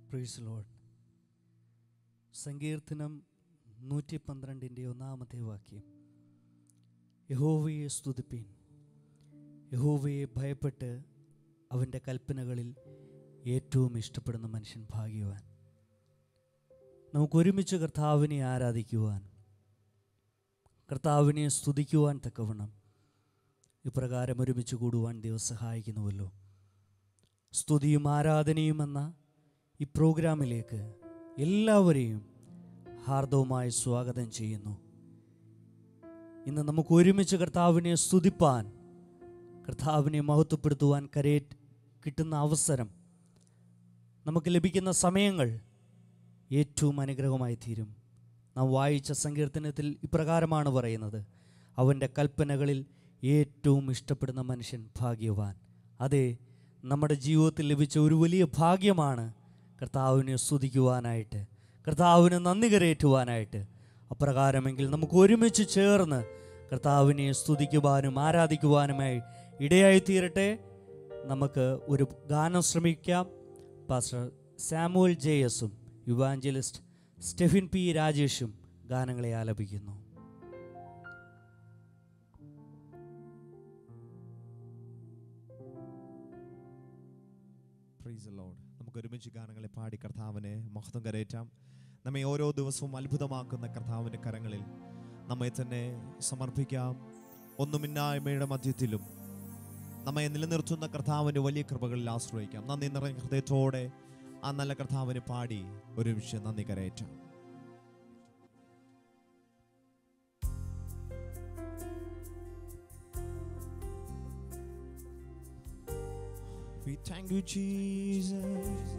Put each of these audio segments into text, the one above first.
Price load സങ്കീർത്തനം നൂറ്റി പന്ത്രണ്ടിൻ്റെ ഒന്നാമത്തെ വാക്യം യഹോവയെ സ്തുതിപ്പീൻ യഹോവയെ ഭയപ്പെട്ട് അവൻ്റെ കൽപ്പനകളിൽ ഏറ്റവും ഇഷ്ടപ്പെടുന്ന മനുഷ്യൻ ഭാഗ്യവാൻ നമുക്ക് ഒരുമിച്ച് കർത്താവിനെ ആരാധിക്കുവാൻ കർത്താവിനെ സ്തുതിക്കുവാൻ തക്കവണ്ണം ഇപ്രകാരം ഒരുമിച്ച് കൂടുവാൻ ദൈവം സഹായിക്കുന്നുവല്ലോ സ്തുതിയും ആരാധനയും എന്ന ഈ പ്രോഗ്രാമിലേക്ക് എല്ലാവരെയും ഹാർദവുമായി സ്വാഗതം ചെയ്യുന്നു ഇന്ന് നമുക്ക് ഒരുമിച്ച് കർത്താവിനെ സ്തുതിപ്പാൻ കർത്താവിനെ മഹത്വപ്പെടുത്തുവാൻ കരേ കിട്ടുന്ന അവസരം നമുക്ക് ലഭിക്കുന്ന സമയങ്ങൾ ഏറ്റവും അനുഗ്രഹമായി തീരും നാം വായിച്ച സങ്കീർത്തനത്തിൽ ഇപ്രകാരമാണ് പറയുന്നത് അവൻ്റെ കൽപ്പനകളിൽ ഏറ്റവും ഇഷ്ടപ്പെടുന്ന മനുഷ്യൻ ഭാഗ്യവാൻ അതെ നമ്മുടെ ജീവിതത്തിൽ ലഭിച്ച ഒരു വലിയ ഭാഗ്യമാണ് കർത്താവിനെ സ്തുതിക്കുവാനായിട്ട് കർത്താവിന് നന്ദി കരയേറ്റുവാനായിട്ട് അപ്രകാരമെങ്കിൽ നമുക്ക് ഒരുമിച്ച് ചേർന്ന് കർത്താവിനെ സ്തുതിക്കുവാനും ആരാധിക്കുവാനുമായി ഇടയായി തീരട്ടെ നമുക്ക് ഒരു ഗാനം ശ്രമിക്കാം പാസ്റ്റർ സാമുവൽ ജെ എസും യുവാഞ്ചലിസ്റ്റ് സ്റ്റെഫിൻ പി രാജേഷും ഗാനങ്ങളെ ആലപിക്കുന്നു പ്രൈസ് ലോഡ് നമുക്ക് ഒരുമിച്ച് ഗാനങ്ങളെ പാടി കർത്താവിനെ മഹത്വം കരയേറ്റാം നമ്മെ ഓരോ ദിവസവും അത്ഭുതമാക്കുന്ന കർത്താവിൻ്റെ കരങ്ങളിൽ നമ്മെ തന്നെ സമർപ്പിക്കാം ഒന്നുമിന്നായ്മയുടെ മധ്യത്തിലും നമ്മെ നിലനിർത്തുന്ന കർത്താവിൻ്റെ വലിയ കൃപകളിൽ ആശ്രയിക്കാം നന്ദി നിറഞ്ഞ ഹൃദയത്തോടെ ആ നല്ല കർത്താവിനെ പാടി ഒരുമിച്ച് നന്ദി കരയേറ്റാം We thank you, Jesus.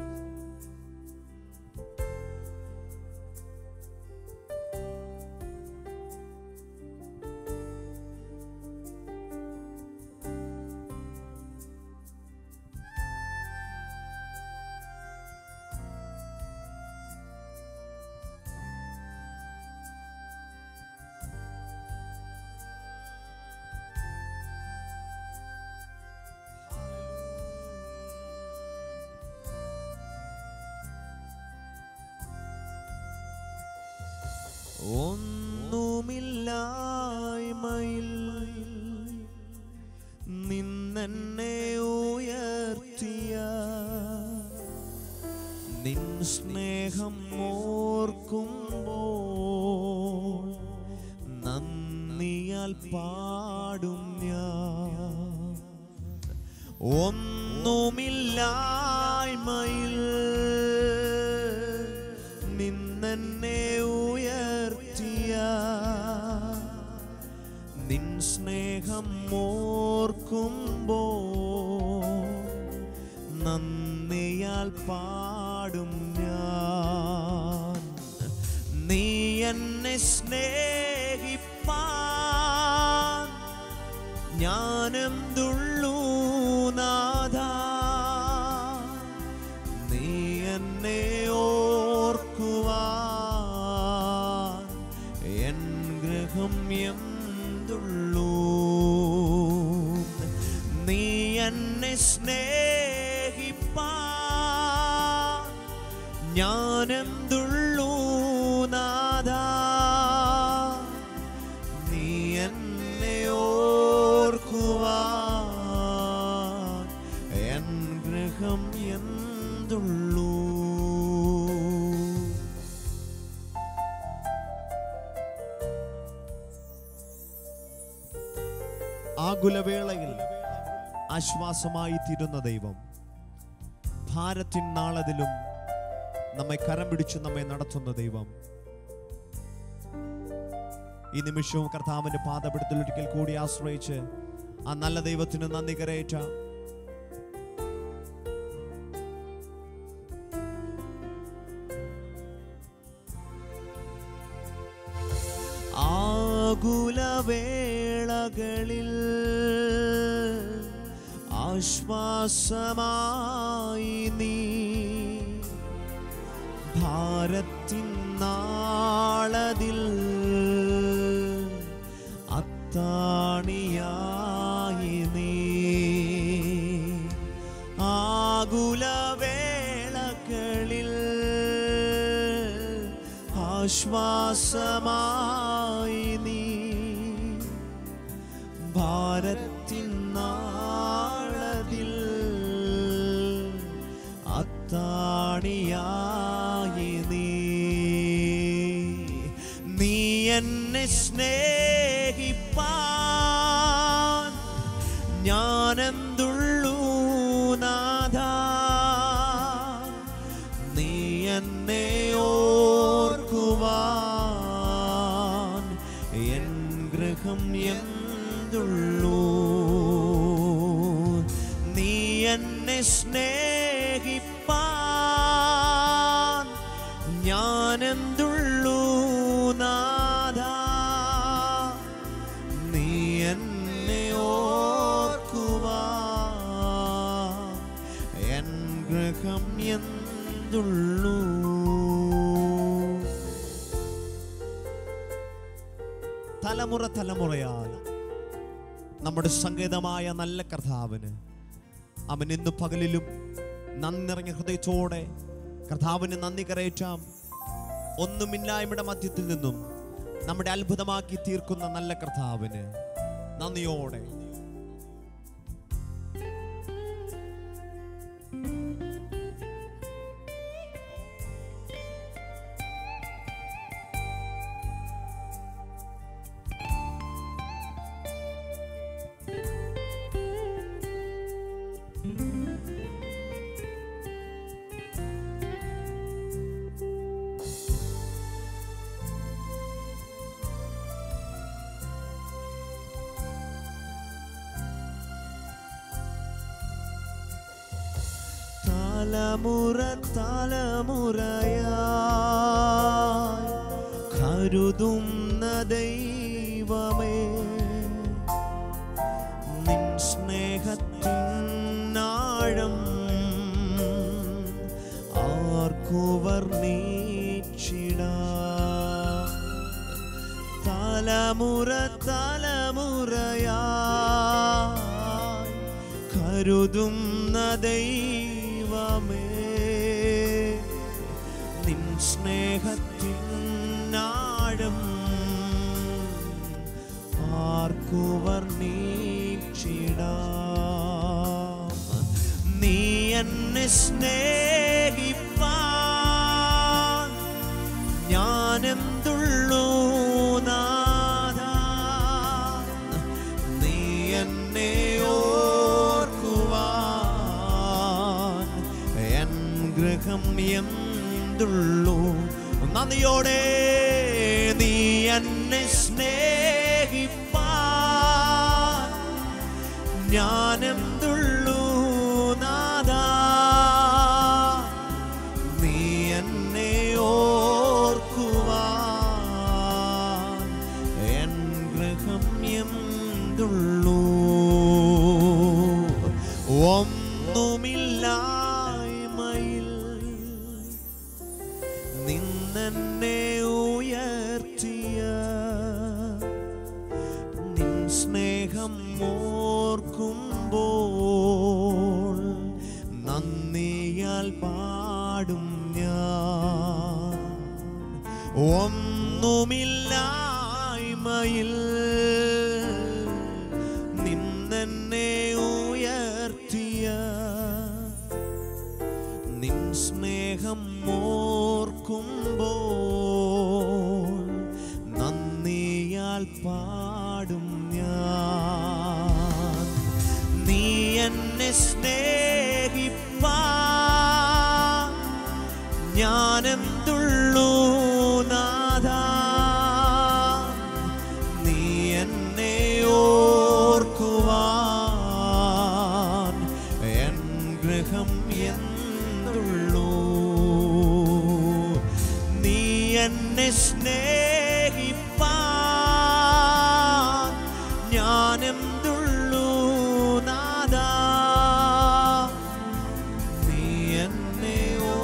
ഒന്നുമില്ലായ്മയിൽ നിന്നെന്നെ ഉയർത്തിയ നിൻ സ്നേഹം ഓർക്കുമ്പോൾ നന്ദിയാൽ പാടും ഞാൻ ഒന്നുമില്ലായ്മയിൽ നിന്നെന്നെ ഉയർത്തിയ നിൻ സ്നേഹം ഓർക്കുമ്പോ നന്ദിയാൽ പാടും ഞാൻ നീ എന്നെ സ്നേഹിപ്പാൻ ഞാനെന്തുള്ളൂ നാഥ നീ എന്നെ ഓർക്കുവാൻ എൻ ഗൃഹം എന്തുള്ളൂ നീ എന്നെ സ്നേഹിപ്പാൻ ഞാനെന്തുള്ളൂ നാഥ നീ എന്നെ ഓർക്കുവാൻ എൻ ഗൃഹം എന്തുള്ളൂ ആകുലവേളയിൽ ആശ്വാസമായി തീരുന്ന ദൈവം ഭാരത്തിൻ നാളതിലും നമ്മെ കരം പിടിച്ചു നമ്മെ നടത്തുന്ന ദൈവം ഈ നിമിഷവും കർത്താവിന്റെ പാദപിടുത്തിൽ ഒരിക്കൽ കൂടി ആശ്രയിച്ച് ആ നല്ല ദൈവത്തിന് നന്ദി കരയേറ്റ ആകുലവേളകളിൽ ആശ്വാസമായി നീ ഭാരത്തിൻ നാളതിൽ അത്താണിയായി നീ ആകുലവേളകളിൽ ആശ്വാസമായി നീ ഭാരത്തിൻ നാളതിൽ അത്താണിയായി നീ നീ എന്നെ സ്നേഹിപ്പാൻ ഞാനെന്തുള്ളൂ നാഥ നീ എന്നെ ഓർക്കുവാൻ എൻ ഗൃഹം എന്തുള്ളൂ നീ എന്നെ സ്നേഹിപ്പാൻ ഞാനെന്തുള്ളൂ നാഥ നീ എന്നെ ഓർക്കുവാൻ എൻ ഗൃഹം എന്തുള്ളൂ തലമുറ തലമുറയായി നമ്മുടെ സങ്കേതമായ നല്ല കർത്താവിന് അവൻ ഇന്ന് പകലിലും നന്ദി നിറഞ്ഞ ഹൃദയത്തോടെ കർത്താവിന് നന്ദി കരയറ്റാം ഒന്നുമില്ലായ്മയുടെ മധ്യത്തിൽ നിന്നും നമ്മുടെ അത്ഭുതമാക്കി തീർക്കുന്ന നല്ല കർത്താവിന് നന്ദിയോടെ തലമുറ തലമുറയായി കരുതുന്ന ദൈവമേ നിൻ സ്നേഹത്തിനാഴം ആർക്കുവർ നീച്ചിടാ തലമുറ തലമുറയായി കരുതുന്ന ദൈവമേ നിൻ സ്നേഹത്തിനാഴം ആർക്കുവർ നീച്ചിടാം നീ എന്നെ സ്നേഹിപ്പാൻ ഞാനെന്തുള്ളൂ നാഥ നീ എന്നെ ഓർക്കുവാൻ എൻ ഗൃഹം എന്തുള്ളൂ നന്ദിയോടെ നീ എന്നെ സ്നേഹിപ്പാൻ ഞാനെന്തുള്ളൂ നാഥ നീ എന്നെ ഓർക്കുവാൻ എൻ ഗൃഹം എന്തുള്ളൂ ഒന്നുമില്ലായ്മയിൽ നിന്നെന്നെ ഉയർത്തിയ നിൻ സ്നേഹം ഓർക്കുമ്പോൾ നന്ദിയാൽ പാടും ഞാൻ ഒന്നുമില്ലായ്മയിൽ നിന്നെന്നെ ഉയർത്തിയ നിൻ സ്നേഹം ഓർക്കുമ്പോൾ നന്ദിയാൽ പാടും ഞാൻ നീ എന്നെ സ്നേഹിപ്പാൻ ഞാനെന്തുള്ളൂ നാഥ നീ എന്നെ ഓർക്കുവാൻ എൻ ഗൃഹം എന്തുള്ളൂ നീ എന്നെ സ്നേഹിപ്പാൻ ഞാനെന്തുള്ളൂ നാഥ നീ എന്നെ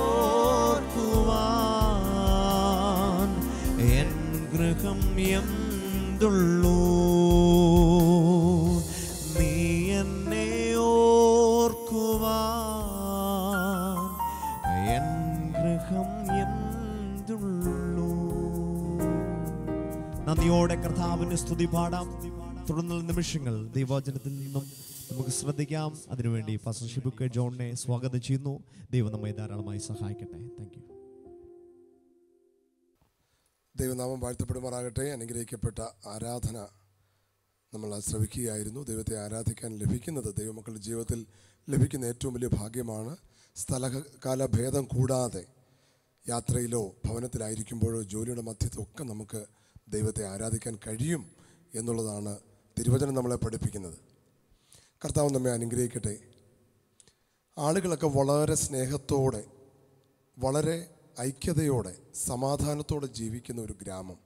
ഓർക്കുവാൻ എൻ ഗൃഹം എന്തുള്ളൂ നീ എന്നെ ഓർക്കുവാൻ എൻ ഗൃഹം എന്തുള്ളൂ നന്ദിയോടെ കർത്താവിന്റെ സ്തുതി പാടാം തുടർന്നുള്ള നിമിഷങ്ങൾ ദൈവവചനത്തിൽ നിന്നും നമുക്ക് ശ്രദ്ധിക്കാം അതിനുവേണ്ടി ഫസ്റ്റ് ഷിബുക്ക് ജോണിനെ സ്വാഗതം ചെയ്യുന്നു ദൈവം നമ്മെ ധാരാളമായി സഹായിക്കട്ടെ താങ്ക് യു ദൈവനാമം വാഴ്ത്തപ്പെടുമാറാകട്ടെ അനുഗ്രഹിക്കപ്പെട്ട ആരാധന നമ്മൾ ശ്രവിക്കുകയായിരുന്നു ദൈവത്തെ ആരാധിക്കാൻ ലഭിക്കുന്നത് ദൈവമക്കളുടെ ജീവിതത്തിൽ ലഭിക്കുന്ന ഏറ്റവും വലിയ ഭാഗ്യമാണ് സ്ഥലകാല ഭേദം കൂടാതെ യാത്രയിലോ ഭവനത്തിലായിരിക്കുമ്പോഴോ ജോലിയുടെ മധ്യത്തോ ഒക്കെ നമുക്ക് ദൈവത്തെ ആരാധിക്കാൻ കഴിയും എന്നുള്ളതാണ് തിരുവചനം നമ്മളെ പഠിപ്പിക്കുന്നത് കർത്താവ് നമ്മെ അനുഗ്രഹിക്കട്ടെ ആളുകളൊക്കെ വളരെ സ്നേഹത്തോടെ വളരെ ഐക്യതയോടെ സമാധാനത്തോടെ ജീവിക്കുന്ന ഒരു ഗ്രാമം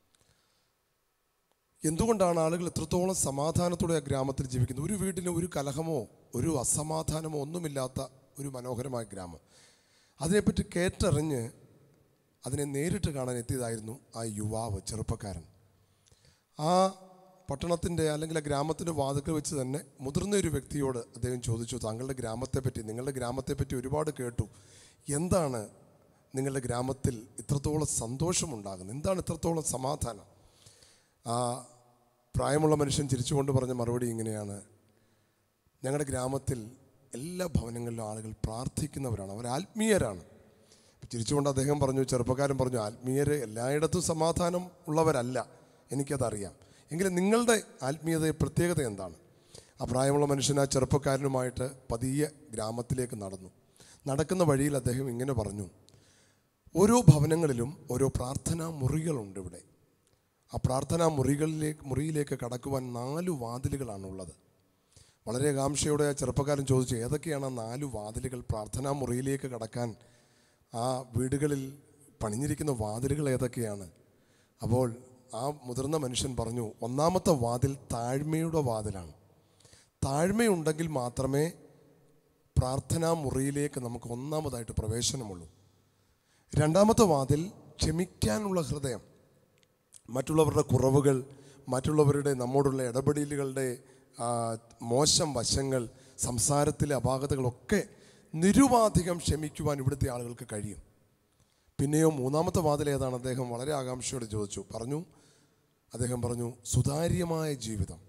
എന്തുകൊണ്ടാണ് ആളുകൾ എത്രത്തോളം സമാധാനത്തോടെ ആ ഗ്രാമത്തിൽ ജീവിക്കുന്നത് ഒരു വീട്ടിൽ ഒരു കലഹമോ ഒരു അസമാധാനമോ ഒന്നുമില്ലാത്ത ഒരു മനോഹരമായ ഗ്രാമം അതിനെപ്പറ്റി കേട്ടറിഞ്ഞ് അതിനെ നേരിട്ട് കാണാൻ എത്തിയതായിരുന്നു ആ യുവാവ് ചെറുപ്പക്കാരൻ ആ പട്ടണത്തിൻ്റെ അല്ലെങ്കിൽ ആ ഗ്രാമത്തിൻ്റെ വാതിക്കൽ വെച്ച് തന്നെ മുതിർന്ന ഒരു വ്യക്തിയോട് അദ്ദേഹം ചോദിച്ചു താങ്കളുടെ ഗ്രാമത്തെപ്പറ്റി നിങ്ങളുടെ ഗ്രാമത്തെപ്പറ്റി ഒരുപാട് കേട്ടു എന്താണ് നിങ്ങളുടെ ഗ്രാമത്തിൽ ഇത്രത്തോളം സന്തോഷമുണ്ടാകുന്നത് എന്താണ് ഇത്രത്തോളം സമാധാനം ആ പ്രായമുള്ള മനുഷ്യൻ ചിരിച്ചുകൊണ്ട് പറഞ്ഞ മറുപടി ഇങ്ങനെയാണ് ഞങ്ങളുടെ ഗ്രാമത്തിൽ എല്ലാ ഭവനങ്ങളിലും ആളുകൾ പ്രാർത്ഥിക്കുന്നവരാണ് അവർ ആത്മീയരാണ് ചിരിച്ചുകൊണ്ട് അദ്ദേഹം പറഞ്ഞു ചെറുപ്പക്കാരൻ പറഞ്ഞു ആത്മീയർ എല്ലായിടത്തും സമാധാനം ഉള്ളവരല്ല എനിക്കതറിയാം എങ്കിലും നിങ്ങളുടെ ആത്മീയത പ്രത്യേകത എന്താണ് ആ പ്രായമുള്ള മനുഷ്യൻ ആ ചെറുപ്പക്കാരനുമായിട്ട് പതിയെ ഗ്രാമത്തിലേക്ക് നടന്നു നടക്കുന്ന വഴിയിൽ അദ്ദേഹം ഇങ്ങനെ പറഞ്ഞു ഓരോ ഭവനങ്ങളിലും ഓരോ പ്രാർത്ഥനാ മുറികളുണ്ട് ഇവിടെ ആ പ്രാർത്ഥനാ മുറികളിലേക്ക് മുറിയിലേക്ക് കടക്കുവാൻ നാല് വാതിലുകളാണുള്ളത് വളരെ കാംക്ഷയോടെ ആ ചെറുപ്പക്കാരൻ ചോദിച്ചു ഏതൊക്കെയാണ് ആ നാല് വാതിലുകൾ പ്രാർത്ഥനാ മുറിയിലേക്ക് കടക്കാൻ ആ വീടുകളിൽ പണിഞ്ഞിരിക്കുന്ന വാതിലുകൾ ഏതൊക്കെയാണ് അപ്പോൾ ആ മുതിർന്ന മനുഷ്യൻ പറഞ്ഞു ഒന്നാമത്തെ വാതിൽ താഴ്മയുടെ വാതിലാണ് താഴ്മയുണ്ടെങ്കിൽ മാത്രമേ പ്രാർത്ഥനാ മുറിയിലേക്ക് നമുക്ക് ഒന്നാമതായിട്ട് പ്രവേശനമുള്ളൂ രണ്ടാമത്തെ വാതിൽ ക്ഷമിക്കാനുള്ള ഹൃദയം മറ്റുള്ളവരുടെ കുറവുകൾ മറ്റുള്ളവരുടെ നമ്മോടുള്ള ഇടപെടലുകളുടെ ആ, മോശം വശങ്ങൾ സംസാരത്തിലെ അപാകതകളൊക്കെ നിരുപാധികം ക്ഷമിക്കുവാൻ ഇവിടുത്തെ ആളുകൾക്ക് കഴിയും പിന്നെയോ മൂന്നാമത്തെ വാതിൽ ഏതാണ് അദ്ദേഹം വളരെ ആകാംക്ഷയോടെ ചോദിച്ചു പറഞ്ഞു അദ്ദേഹം പറഞ്ഞു സുതാര്യമായ ജീവിതം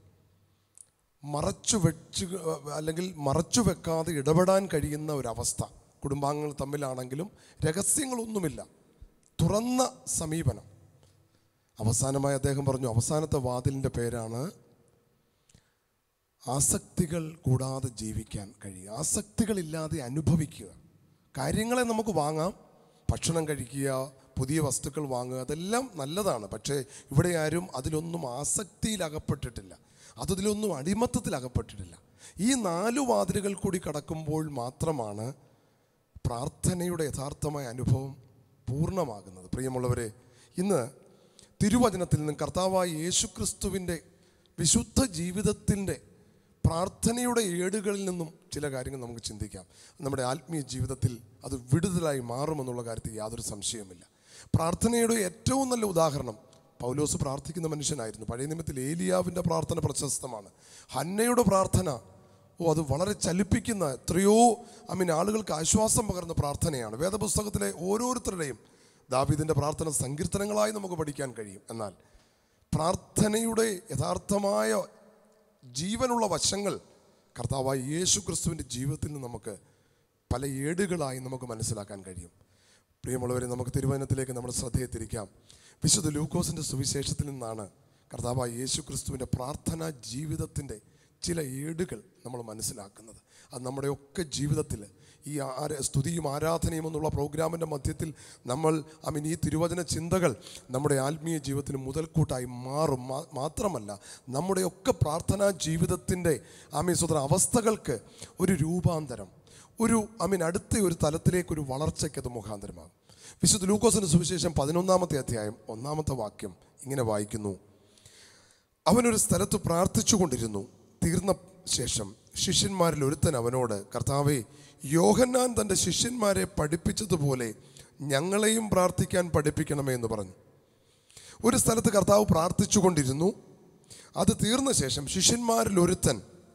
മറച്ചു വെച്ച് അല്ലെങ്കിൽ മറച്ചു വെക്കാതെ ഇടപെടാൻ കഴിയുന്ന ഒരവസ്ഥ കുടുംബാംഗങ്ങൾ തമ്മിലാണെങ്കിലും രഹസ്യങ്ങളൊന്നുമില്ല തുറന്ന സമീപനം അവസാനമായി അദ്ദേഹം പറഞ്ഞു അവസാനത്തെ വാതിലിൻ്റെ പേരാണ് ആസക്തികൾ കൂടാതെ ജീവിക്കാൻ കഴിയുക ആസക്തികളില്ലാതെ അനുഭവിക്കുക കാര്യങ്ങളെ നമുക്ക് വാങ്ങാം ഭക്ഷണം കഴിക്കുക പുതിയ വസ്തുക്കൾ വാങ്ങുക അതെല്ലാം നല്ലതാണ് പക്ഷേ ഇവിടെ ആരും അതിലൊന്നും ആസക്തിയിൽ അകപ്പെട്ടിട്ടില്ല അതിലൊന്നും അടിമത്തത്തിൽ അകപ്പെട്ടിട്ടില്ല ഈ നാലു വാതിലുകൾ കൂടി കടക്കുമ്പോൾ മാത്രമാണ് പ്രാർത്ഥനയുടെ യഥാർത്ഥമായ അനുഭവം പൂർണ്ണമാകുന്നത് പ്രിയമുള്ളവരെ ഇന്ന് തിരുവചനത്തിൽ നിന്ന് കർത്താവായ യേശുക്രിസ്തുവിൻ്റെ വിശുദ്ധ ജീവിതത്തിൻ്റെ പ്രാർത്ഥനയുടെ ഏടുകളിൽ നിന്നും ചില കാര്യങ്ങൾ നമുക്ക് ചിന്തിക്കാം നമ്മുടെ ആത്മീയ ജീവിതത്തിൽ അത് വിടുതലായി മാറുമെന്നുള്ള കാര്യത്തിൽ യാതൊരു സംശയവുമില്ല പ്രാർത്ഥനയുടെ ഏറ്റവും നല്ല ഉദാഹരണം പൗലോസ് പ്രാർത്ഥിക്കുന്ന മനുഷ്യനായിരുന്നു പഴയ നിയമത്തിൽ ഏലിയാവിൻ്റെ പ്രാർത്ഥന പ്രശസ്തമാണ് ഹന്നയുടെ പ്രാർത്ഥന ഓ അത് വളരെ ചലിപ്പിക്കുന്ന എത്രയോ ഐ മീൻ ആളുകൾക്ക് ആശ്വാസം പകർന്ന പ്രാർത്ഥനയാണ് വേദപുസ്തകത്തിലെ ഓരോരുത്തരുടെയും ദാവീദിൻ്റെ പ്രാർത്ഥന സങ്കീർത്തനങ്ങളായി നമുക്ക് പഠിക്കാൻ കഴിയും എന്നാൽ പ്രാർത്ഥനയുടെ യഥാർത്ഥമായ ജീവനുള്ള വശങ്ങൾ കർത്താവായ യേശു ക്രിസ്തുവിൻ്റെ ജീവിതത്തിൽ നിന്ന് നമുക്ക് പല ഏടുകളായി നമുക്ക് മനസ്സിലാക്കാൻ കഴിയും പ്രിയമുള്ളവരെ നമുക്ക് തിരുവചനത്തിലേക്ക് നമ്മുടെ ശ്രദ്ധയെ തിരിക്കാം വിശുദ്ധ ലൂക്കോസിൻ്റെ സുവിശേഷത്തിൽ നിന്നാണ് കർത്താവായ യേശു ക്രിസ്തുവിൻ്റെ പ്രാർത്ഥനാ ജീവിതത്തിൻ്റെ ചില ഏടുകൾ നമ്മൾ മനസ്സിലാക്കുന്നത് അത് നമ്മുടെയൊക്കെ ജീവിതത്തിൽ ഈ ആര സ്തുതിയും ആരാധനയും എന്നുള്ള പ്രോഗ്രാമിൻ്റെ മധ്യത്തിൽ നമ്മൾ ഐ മീൻ ഈ തിരുവചന ചിന്തകൾ നമ്മുടെ ആത്മീയ ജീവിതത്തിന് മുതൽക്കൂട്ടായി മാറും മാ- മാത്രമല്ല നമ്മുടെയൊക്കെ പ്രാർത്ഥനാ ജീവിതത്തിൻ്റെ ഐ മീൻ സ്വതന്ത്ര അവസ്ഥകൾക്ക് ഒരു രൂപാന്തരം ഒരു ഐ മീൻ അടുത്ത ഒരു തലത്തിലേക്ക് ഒരു വളർച്ചയ്ക്ക് അത് മുഖാന്തരമാകും വിശുദ്ധ ലൂക്കോസിൻ്റെ സുവിശേഷം പതിനൊന്നാമത്തെ അധ്യായം ഒന്നാമത്തെ വാക്യം ഇങ്ങനെ വായിക്കുന്നു അവനൊരു സ്ഥലത്ത് പ്രാർത്ഥിച്ചുകൊണ്ടിരുന്നു തീർന്ന ശേഷം ശിഷ്യന്മാരിൽ ഒരുത്തൻ അവനോട് കർത്താവെ യോഹന്നാൻ തൻ്റെ ശിഷ്യന്മാരെ പഠിപ്പിച്ചതുപോലെ ഞങ്ങളെയും പ്രാർത്ഥിക്കാൻ പഠിപ്പിക്കണമേ എന്ന് പറഞ്ഞു ഒരു സ്ഥലത്ത് കർത്താവ് പ്രാർത്ഥിച്ചുകൊണ്ടിരുന്നു അത് തീർന്ന ശേഷം ശിഷ്യന്മാരിൽ ഒരുത്തൻ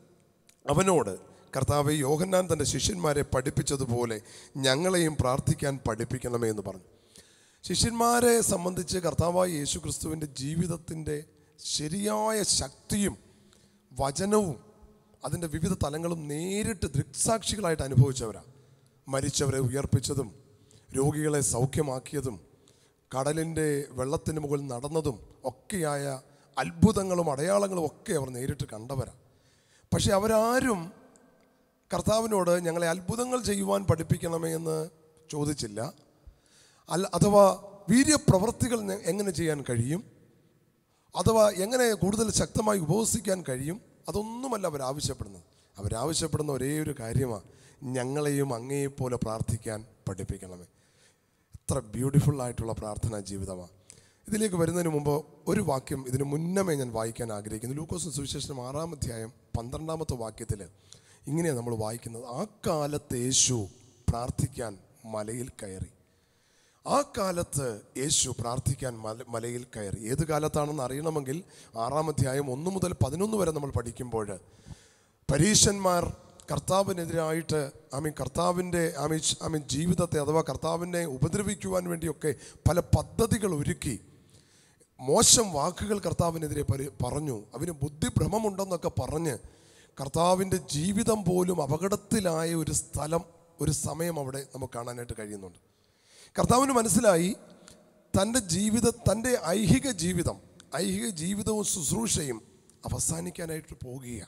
അവനോട് കർത്താവെ യോഹന്നാൻ തൻ്റെ ശിഷ്യന്മാരെ പഠിപ്പിച്ചതുപോലെ ഞങ്ങളെയും പ്രാർത്ഥിക്കാൻ പഠിപ്പിക്കണമേ എന്ന് പറഞ്ഞു ശിഷ്യന്മാരെ സംബന്ധിച്ച് കർത്താവായ യേശു ക്രിസ്തുവിൻ്റെ ജീവിതത്തിൻ്റെ ശരിയായ ശക്തിയും വചനവും അതിൻ്റെ വിവിധ തലങ്ങളും നേരിട്ട് ദൃക്സാക്ഷികളായിട്ട് അനുഭവിച്ചവരാണ് മരിച്ചവരെ ഉയർപ്പിച്ചതും രോഗികളെ സൗഖ്യമാക്കിയതും കടലിൻ്റെ വെള്ളത്തിന് മുകളിൽ നടന്നതും ഒക്കെയായ അത്ഭുതങ്ങളും അടയാളങ്ങളും ഒക്കെ അവർ നേരിട്ട് കണ്ടവരാണ് പക്ഷെ അവരാരും കർത്താവിനോട് ഞങ്ങളെ അത്ഭുതങ്ങൾ ചെയ്യുവാൻ പഠിപ്പിക്കണമേ എന്ന് ചോദിച്ചില്ല അല്ല അഥവാ വീര്യപ്രവർത്തികൾ ഞ- എങ്ങനെ ചെയ്യാൻ കഴിയും അഥവാ എങ്ങനെ കൂടുതൽ ശക്തമായി ഉപവസിക്കാൻ കഴിയും അതൊന്നുമല്ല അവർ ആവശ്യപ്പെടുന്നത് അവരാവശ്യപ്പെടുന്ന ഒരേ ഒരു കാര്യമാണ് ഞങ്ങളെയും അങ്ങയെപ്പോലെ പ്രാർത്ഥിക്കാൻ പഠിപ്പിക്കണമേ എത്ര ബ്യൂട്ടിഫുൾ ആയിട്ടുള്ള പ്രാർത്ഥനാ ജീവിതമാണ് ഇതിലേക്ക് വരുന്നതിന് മുമ്പ് ഒരു വാക്യം ഇതിന് മുന്നമേ ഞാൻ വായിക്കാൻ ആഗ്രഹിക്കുന്നു ലൂക്കോസ് സുവിശേഷം ആറാം അധ്യായം പന്ത്രണ്ടാമത്തെ വാക്യത്തിൽ ഇങ്ങനെയാണ് നമ്മൾ വായിക്കുന്നത് ആ കാലത്ത് യേശു പ്രാർത്ഥിക്കാൻ മലയിൽ കയറി ആ കാലത്ത് യേശു പ്രാർത്ഥിക്കാൻ മല മലയിൽ കയറി ഏത് കാലത്താണെന്ന് അറിയണമെങ്കിൽ ആറാം അധ്യായം ഒന്ന് മുതൽ പതിനൊന്ന് വരെ നമ്മൾ പഠിക്കുമ്പോൾ പരീശന്മാർ കർത്താവിനെതിരായിട്ട് ആമീൻ കർത്താവിൻ്റെ ആമീൻ ആമീൻ ജീവിതത്തെ അഥവാ കർത്താവിനെ ഉപദ്രവിക്കുവാൻ വേണ്ടിയൊക്കെ പല പദ്ധതികൾ ഒരുക്കി മോശം വാക്കുകൾ കർത്താവിനെതിരെ പരി പറഞ്ഞു അവന് ബുദ്ധിഭ്രമമുണ്ടെന്നൊക്കെ പറഞ്ഞ് കർത്താവിൻ്റെ ജീവിതം പോലും അപകടത്തിലായ ഒരു സ്ഥലം ഒരു സമയം അവിടെ നമുക്ക് കാണാനായിട്ട് കഴിയുന്നുണ്ട് കർത്താവിന് മനസ്സിലായി തൻ്റെ ജീവിത തൻ്റെ ഐഹിക ജീവിതം ഐഹിക ജീവിതവും ശുശ്രൂഷയും അവസാനിക്കാനായിട്ട് പോകുകയാണ്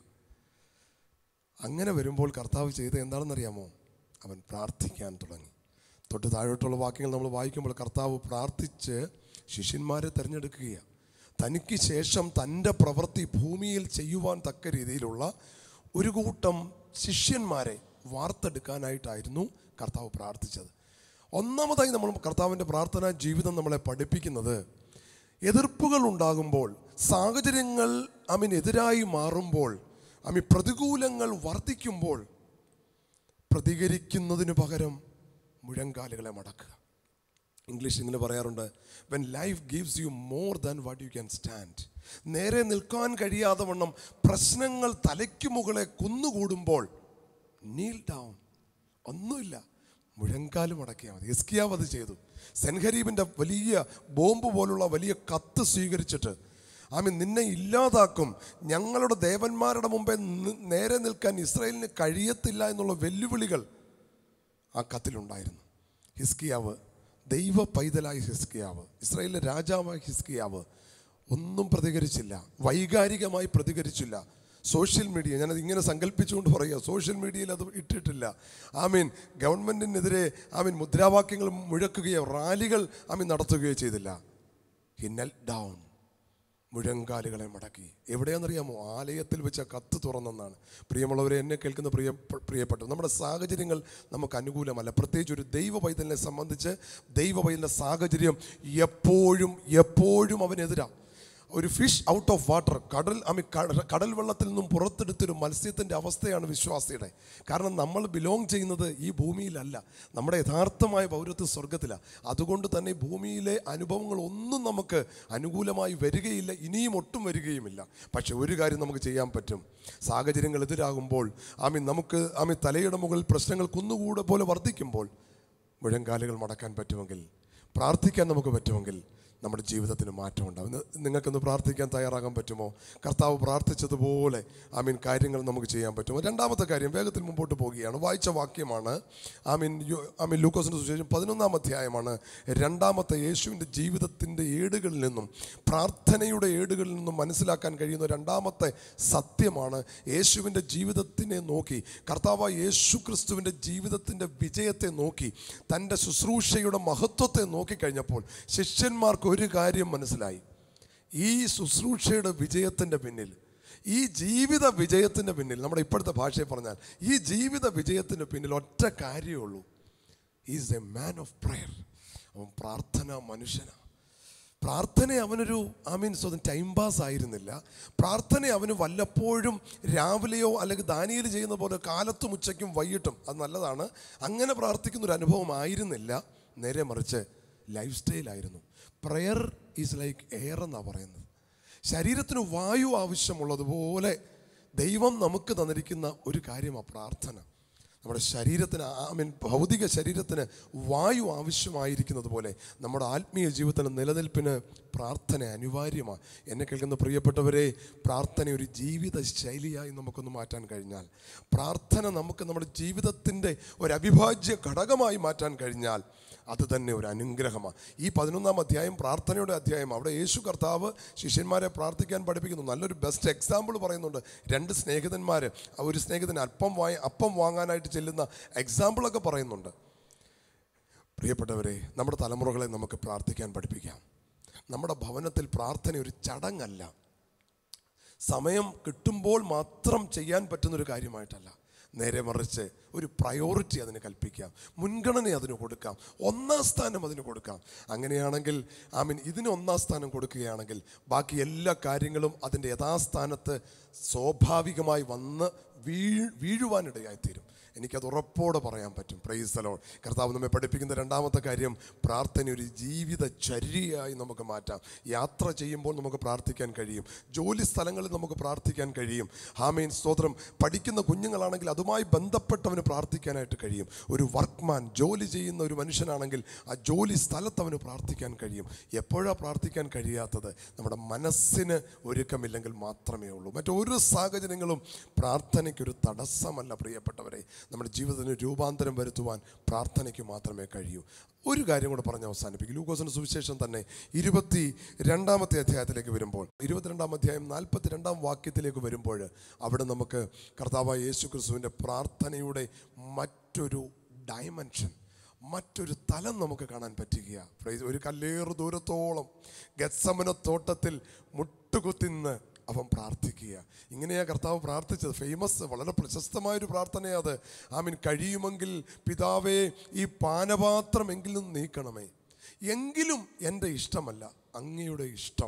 അങ്ങനെ വരുമ്പോൾ കർത്താവ് ചെയ്ത് എന്താണെന്നറിയാമോ അവൻ പ്രാർത്ഥിക്കാൻ തുടങ്ങി തൊട്ട് താഴോട്ടുള്ള വാക്യങ്ങൾ നമ്മൾ വായിക്കുമ്പോൾ കർത്താവ് പ്രാർത്ഥിച്ച് ശിഷ്യന്മാരെ തിരഞ്ഞെടുക്കുകയാണ് തനിക്ക് ശേഷം തൻ്റെ പ്രവൃത്തി ഭൂമിയിൽ ചെയ്യുവാൻ തക്ക രീതിയിലുള്ള ഒരു കൂട്ടം ശിഷ്യന്മാരെ വാർത്തെടുക്കാനായിട്ടായിരുന്നു കർത്താവ് പ്രാർത്ഥിച്ചത് ഒന്നാമതായി നമ്മൾ കർത്താവിൻ്റെ പ്രാർത്ഥനാ ജീവിതം നമ്മളെ പഠിപ്പിക്കുന്നത് എതിർപ്പുകൾ ഉണ്ടാകുമ്പോൾ സാഹചര്യങ്ങൾ അമിനെതിരായി മാറുമ്പോൾ അമി പ്രതികൂലങ്ങൾ വർദ്ധിക്കുമ്പോൾ പ്രതികരിക്കുന്നതിന് പകരം മുഴങ്കാലുകളെ മടക്കുക ഇംഗ്ലീഷ് ഇങ്ങനെ പറയാറുണ്ട് when life gives you more than what you can stand നേരെ നിൽക്കാൻ കഴിയാതെ വണ്ണം പ്രശ്നങ്ങൾ തലയ്ക്ക് മുകളെ കുന്നുകൂടുമ്പോൾ നീൽ ഡൗൺ ഒന്നുമില്ല മുഴങ്കാലും അടക്കിയാൽ മതി എസ്കിയാവ് അത് ചെയ്തു സെൻഹരീബിൻ്റെ വലിയ ബോംബ് പോലുള്ള വലിയ കത്ത് സ്വീകരിച്ചിട്ട് ആമി നിന്നെ ഇല്ലാതാക്കും ഞങ്ങളുടെ ദേവന്മാരുടെ മുമ്പേ നി- നേരെ നിൽക്കാൻ ഇസ്രായേലിന് കഴിയത്തില്ല എന്നുള്ള വെല്ലുവിളികൾ ആ കത്തിലുണ്ടായിരുന്നു ഹിസ്കിയാവ് ദൈവ പൈതലായ ഹിസ്കിയാവ് ഇസ്രായേലിലെ രാജാവായ ഹിസ്കിയാവ് ഒന്നും പ്രതികരിച്ചില്ല വൈകാരികമായി പ്രതികരിച്ചില്ല സോഷ്യൽ മീഡിയ ഞാനത് ഇങ്ങനെ സങ്കല്പിച്ചുകൊണ്ട് പറയുക സോഷ്യൽ മീഡിയയിൽ അത് ഇട്ടിട്ടില്ല ആമീൻ ഗവൺമെൻറ്റിനെതിരെ ആമീൻ മുദ്രാവാക്യങ്ങൾ മുഴക്കുകയോ റാലികൾ ആമീൻ നടത്തുകയോ ചെയ്തില്ല ഹി നെൽ ഡൗൺ മുഴങ്കാലുകളെ മടക്കി എവിടെയാണെന്നറിയാമോ ആലയത്തിൽ വെച്ച കത്ത് തുറന്നെന്നാണ് പ്രിയമുള്ളവരെ എന്നെ കേൾക്കുന്ന പ്രിയ പ്രിയപ്പെട്ടു നമ്മുടെ സാഹചര്യങ്ങൾ നമുക്ക് അനുകൂലമല്ല പ്രത്യേകിച്ച് ഒരു ദൈവ പൈതലിനെ സംബന്ധിച്ച് ദൈവ പൈതലിൻ്റെ സാഹചര്യം എപ്പോഴും എപ്പോഴും അവനെതിരാണ് ഒരു ഫിഷ് ഔട്ട് ഓഫ് വാട്ടർ കടൽ ഐ മീൻ കടൽ വെള്ളത്തിൽ നിന്നും പുറത്തെടുത്തൊരു മത്സ്യത്തിൻ്റെ അവസ്ഥയാണ് വിശ്വാസിയുടെ കാരണം നമ്മൾ ബിലോങ് ചെയ്യുന്നത് ഈ ഭൂമിയിലല്ല നമ്മുടെ യഥാർത്ഥമായ പൗരത്വ സ്വർഗത്തിലാണ് അതുകൊണ്ട് തന്നെ ഈ ഭൂമിയിലെ അനുഭവങ്ങൾ ഒന്നും നമുക്ക് അനുകൂലമായി വരികയില്ല ഇനിയും ഒട്ടും വരികയുമില്ല പക്ഷെ ഒരു കാര്യം നമുക്ക് ചെയ്യാൻ പറ്റും സാഹചര്യങ്ങൾ എതിരാകുമ്പോൾ ആമി നമുക്ക് ആമി തലയുടെ മുകളിൽ പ്രശ്നങ്ങൾ കുന്നുകൂടെ പോലെ വർദ്ധിക്കുമ്പോൾ മുഴങ്കാലുകൾ മടക്കാൻ പറ്റുമെങ്കിൽ പ്രാർത്ഥിക്കാൻ നമുക്ക് പറ്റുമെങ്കിൽ നമ്മുടെ ജീവിതത്തിന് മാറ്റമുണ്ടാവും ഇന്ന് നിങ്ങൾക്കൊന്ന് പ്രാർത്ഥിക്കാൻ തയ്യാറാകാൻ പറ്റുമോ കർത്താവ് പ്രാർത്ഥിച്ചതുപോലെ ആമീൻ കാര്യങ്ങൾ നമുക്ക് ചെയ്യാൻ പറ്റുമോ രണ്ടാമത്തെ കാര്യം വേഗത്തിൽ മുമ്പോട്ട് പോവുകയാണ് വായിച്ച വാക്യമാണ് ആമീൻ യു- ആമീൻ ലൂക്കോസിൻ്റെ സുശേഷം പതിനൊന്നാം അധ്യായമാണ് രണ്ടാമത്തെ യേശുവിൻ്റെ ജീവിതത്തിൻ്റെ ഏടുകളിൽ നിന്നും പ്രാർത്ഥനയുടെ ഏടുകളിൽ നിന്നും മനസ്സിലാക്കാൻ കഴിയുന്ന രണ്ടാമത്തെ സത്യമാണ് യേശുവിൻ്റെ ജീവിതത്തിനെ നോക്കി കർത്താവ് യേശു ക്രിസ്തുവിൻ്റെ ജീവിതത്തിൻ്റെ വിജയത്തെ നോക്കി തൻ്റെ ശുശ്രൂഷയുടെ മഹത്വത്തെ നോക്കിക്കഴിഞ്ഞപ്പോൾ ശിഷ്യന്മാർക്ക് ഒരു കാര്യം മനസ്സിലായി ഈ ശുശ്രൂഷയുടെ വിജയത്തിൻ്റെ പിന്നിൽ ഈ ജീവിത വിജയത്തിൻ്റെ പിന്നിൽ നമ്മുടെ ഇപ്പോഴത്തെ ഭാഷയിൽ പറഞ്ഞാൽ ഈ ജീവിത വിജയത്തിൻ്റെ പിന്നിൽ ഒറ്റ കാര്യമേ ഉള്ളൂ is a man of prayer അവൻ പ്രാർത്ഥന മനുഷ്യനാണ് പ്രാർത്ഥന അവനൊരു ഐ മീൻ സ്വന്തം ടൈം പാസ് ആയിരുന്നില്ല പ്രാർത്ഥന അവന് വല്ലപ്പോഴും രാവിലെയോ അല്ലെങ്കിൽ ദാനിയിൽ ചെയ്യുന്ന പോലെ കാലത്തും ഉച്ചയ്ക്കും വൈകിട്ടും അത് നല്ലതാണ് അങ്ങനെ പ്രാർത്ഥിക്കുന്ന ഒരു അനുഭവം ആയിരുന്നില്ല നേരെ മറിച്ച് ലൈഫ് സ്റ്റൈലായിരുന്നു പ്രെയർ ഈസ് ലൈക്ക് എയർ എന്നാണ് പറയുന്നത് ശരീരത്തിന് വായു ആവശ്യമുള്ളതുപോലെ ദൈവം നമുക്ക് തന്നിരിക്കുന്ന ഒരു കാര്യമാണ് പ്രാർത്ഥന നമ്മുടെ ശരീരത്തിന് ഐ മീൻ ഭൗതിക ശരീരത്തിന് വായു ആവശ്യമായിരിക്കുന്നത് പോലെ നമ്മുടെ ആത്മീയ ജീവിതത്തിന് നിലനിൽപ്പിന് പ്രാർത്ഥന അനിവാര്യമാണ് എന്നെ കേൾക്കുന്ന പ്രിയപ്പെട്ടവരെ പ്രാർത്ഥന ഒരു ജീവിത ശൈലിയായി നമുക്കൊന്ന് മാറ്റാൻ കഴിഞ്ഞാൽ പ്രാർത്ഥന നമുക്ക് നമ്മുടെ ജീവിതത്തിൻ്റെ ഒരു അവിഭാജ്യ ഘടകമായി മാറ്റാൻ കഴിഞ്ഞാൽ അത് തന്നെ ഒരു അനുഗ്രഹമാണ് ഈ പതിനൊന്നാം അധ്യായം പ്രാർത്ഥനയുടെ അധ്യായം അവിടെ യേശു കർത്താവ് ശിഷ്യന്മാരെ പ്രാർത്ഥിക്കാൻ പഠിപ്പിക്കുന്നു നല്ലൊരു ബെസ്റ്റ് എക്സാമ്പിൾ പറയുന്നുണ്ട് രണ്ട് സ്നേഹിതന്മാർ ഒരു സ്നേഹിതൻ അല്പം വാങ്ങി അപ്പം വാങ്ങാനായിട്ട് ചെല്ലുന്ന എക്സാമ്പിളൊക്കെ പറയുന്നുണ്ട് പ്രിയപ്പെട്ടവരെ നമ്മുടെ തലമുറകളെ നമുക്ക് പ്രാർത്ഥിക്കാൻ പഠിപ്പിക്കാം നമ്മുടെ ഭവനത്തിൽ പ്രാർത്ഥന ഒരു ചടങ്ങല്ല സമയം കിട്ടുമ്പോൾ മാത്രം ചെയ്യാൻ പറ്റുന്നൊരു കാര്യമായിട്ടല്ല നേരെ മറിച്ച് ഒരു പ്രയോറിറ്റി അതിന് കൽപ്പിക്കാം മുൻഗണന അതിന് കൊടുക്കാം ഒന്നാം സ്ഥാനം അതിന് കൊടുക്കാം അങ്ങനെയാണെങ്കിൽ ഐ മീൻ ഇതിന് ഒന്നാം സ്ഥാനം കൊടുക്കുകയാണെങ്കിൽ ബാക്കി എല്ലാ കാര്യങ്ങളും അതിൻ്റെ യഥാസ്ഥാനത്ത് സ്വാഭാവികമായി വന്ന് വീഴ് വീഴുവാനിടയായിത്തീരും എനിക്കത് ഉറപ്പോടെ പറയാൻ പറ്റും പ്രൈസ് തലോൺ കർത്താവ് നമ്മെ പഠിപ്പിക്കുന്ന രണ്ടാമത്തെ കാര്യം പ്രാർത്ഥന ഒരു ജീവിതചര്യയായി നമുക്ക് മാറ്റാം യാത്ര ചെയ്യുമ്പോൾ നമുക്ക് പ്രാർത്ഥിക്കാൻ കഴിയും ജോലി സ്ഥലങ്ങളിൽ നമുക്ക് പ്രാർത്ഥിക്കാൻ കഴിയും ഹാമീൻ സ്തോത്രം പഠിക്കുന്ന കുഞ്ഞുങ്ങളാണെങ്കിൽ അതുമായി ബന്ധപ്പെട്ടവന് പ്രാർത്ഥിക്കാനായിട്ട് കഴിയും ഒരു വർക്ക്മാൻ ജോലി ചെയ്യുന്ന ഒരു മനുഷ്യനാണെങ്കിൽ ആ ജോലി സ്ഥലത്ത് അവന് പ്രാർത്ഥിക്കാൻ കഴിയും എപ്പോഴാണ് പ്രാർത്ഥിക്കാൻ കഴിയാത്തത് നമ്മുടെ മനസ്സിന് ഒരുക്കമില്ലെങ്കിൽ മാത്രമേ ഉള്ളൂ മറ്റൊരു സാഹചര്യങ്ങളും പ്രാർത്ഥനയ്ക്കൊരു തടസ്സമല്ല പ്രിയപ്പെട്ടവരെ നമ്മുടെ ജീവിതത്തിന് രൂപാന്തരം വരുത്തുവാൻ പ്രാർത്ഥനയ്ക്ക് മാത്രമേ കഴിയൂ ഒരു കാര്യം കൂടെ പറഞ്ഞ് അവസാനിപ്പിക്കും ലൂക്കോസിന്റെ സുവിശേഷം തന്നെ ഇരുപത്തി രണ്ടാമത്തെ അധ്യായത്തിലേക്ക് വരുമ്പോൾ ഇരുപത്തിരണ്ടാം അധ്യായം നാൽപ്പത്തി രണ്ടാം വാക്യത്തിലേക്ക് വരുമ്പോൾ അവിടെ നമുക്ക് കർത്താവായ യേശു ക്രിസ്തുവിൻ്റെ പ്രാർത്ഥനയുടെ മറ്റൊരു ഡയമെൻഷൻ മറ്റൊരു തലം നമുക്ക് കാണാൻ പറ്റുക Praise- ഒരു കല്ലേറ് ദൂരത്തോളം ഗത്സമന തോട്ടത്തിൽ മുട്ടുകുത്തിന്ന് അവൻ പ്രാർത്ഥിക്കുക ഇങ്ങനെയാ കർത്താവ് പ്രാർത്ഥിച്ചത് ഫേമസ് വളരെ പ്രശസ്തമായൊരു പ്രാർത്ഥനയാ അത് ആമീൻ കഴിയുമെങ്കിൽ പിതാവേ ഈ പാനപാത്രം എങ്കിലും നീക്കണമേ എങ്കിലും എൻ്റെ ഇഷ്ടമല്ല അങ്ങയുടെ ഇഷ്ടം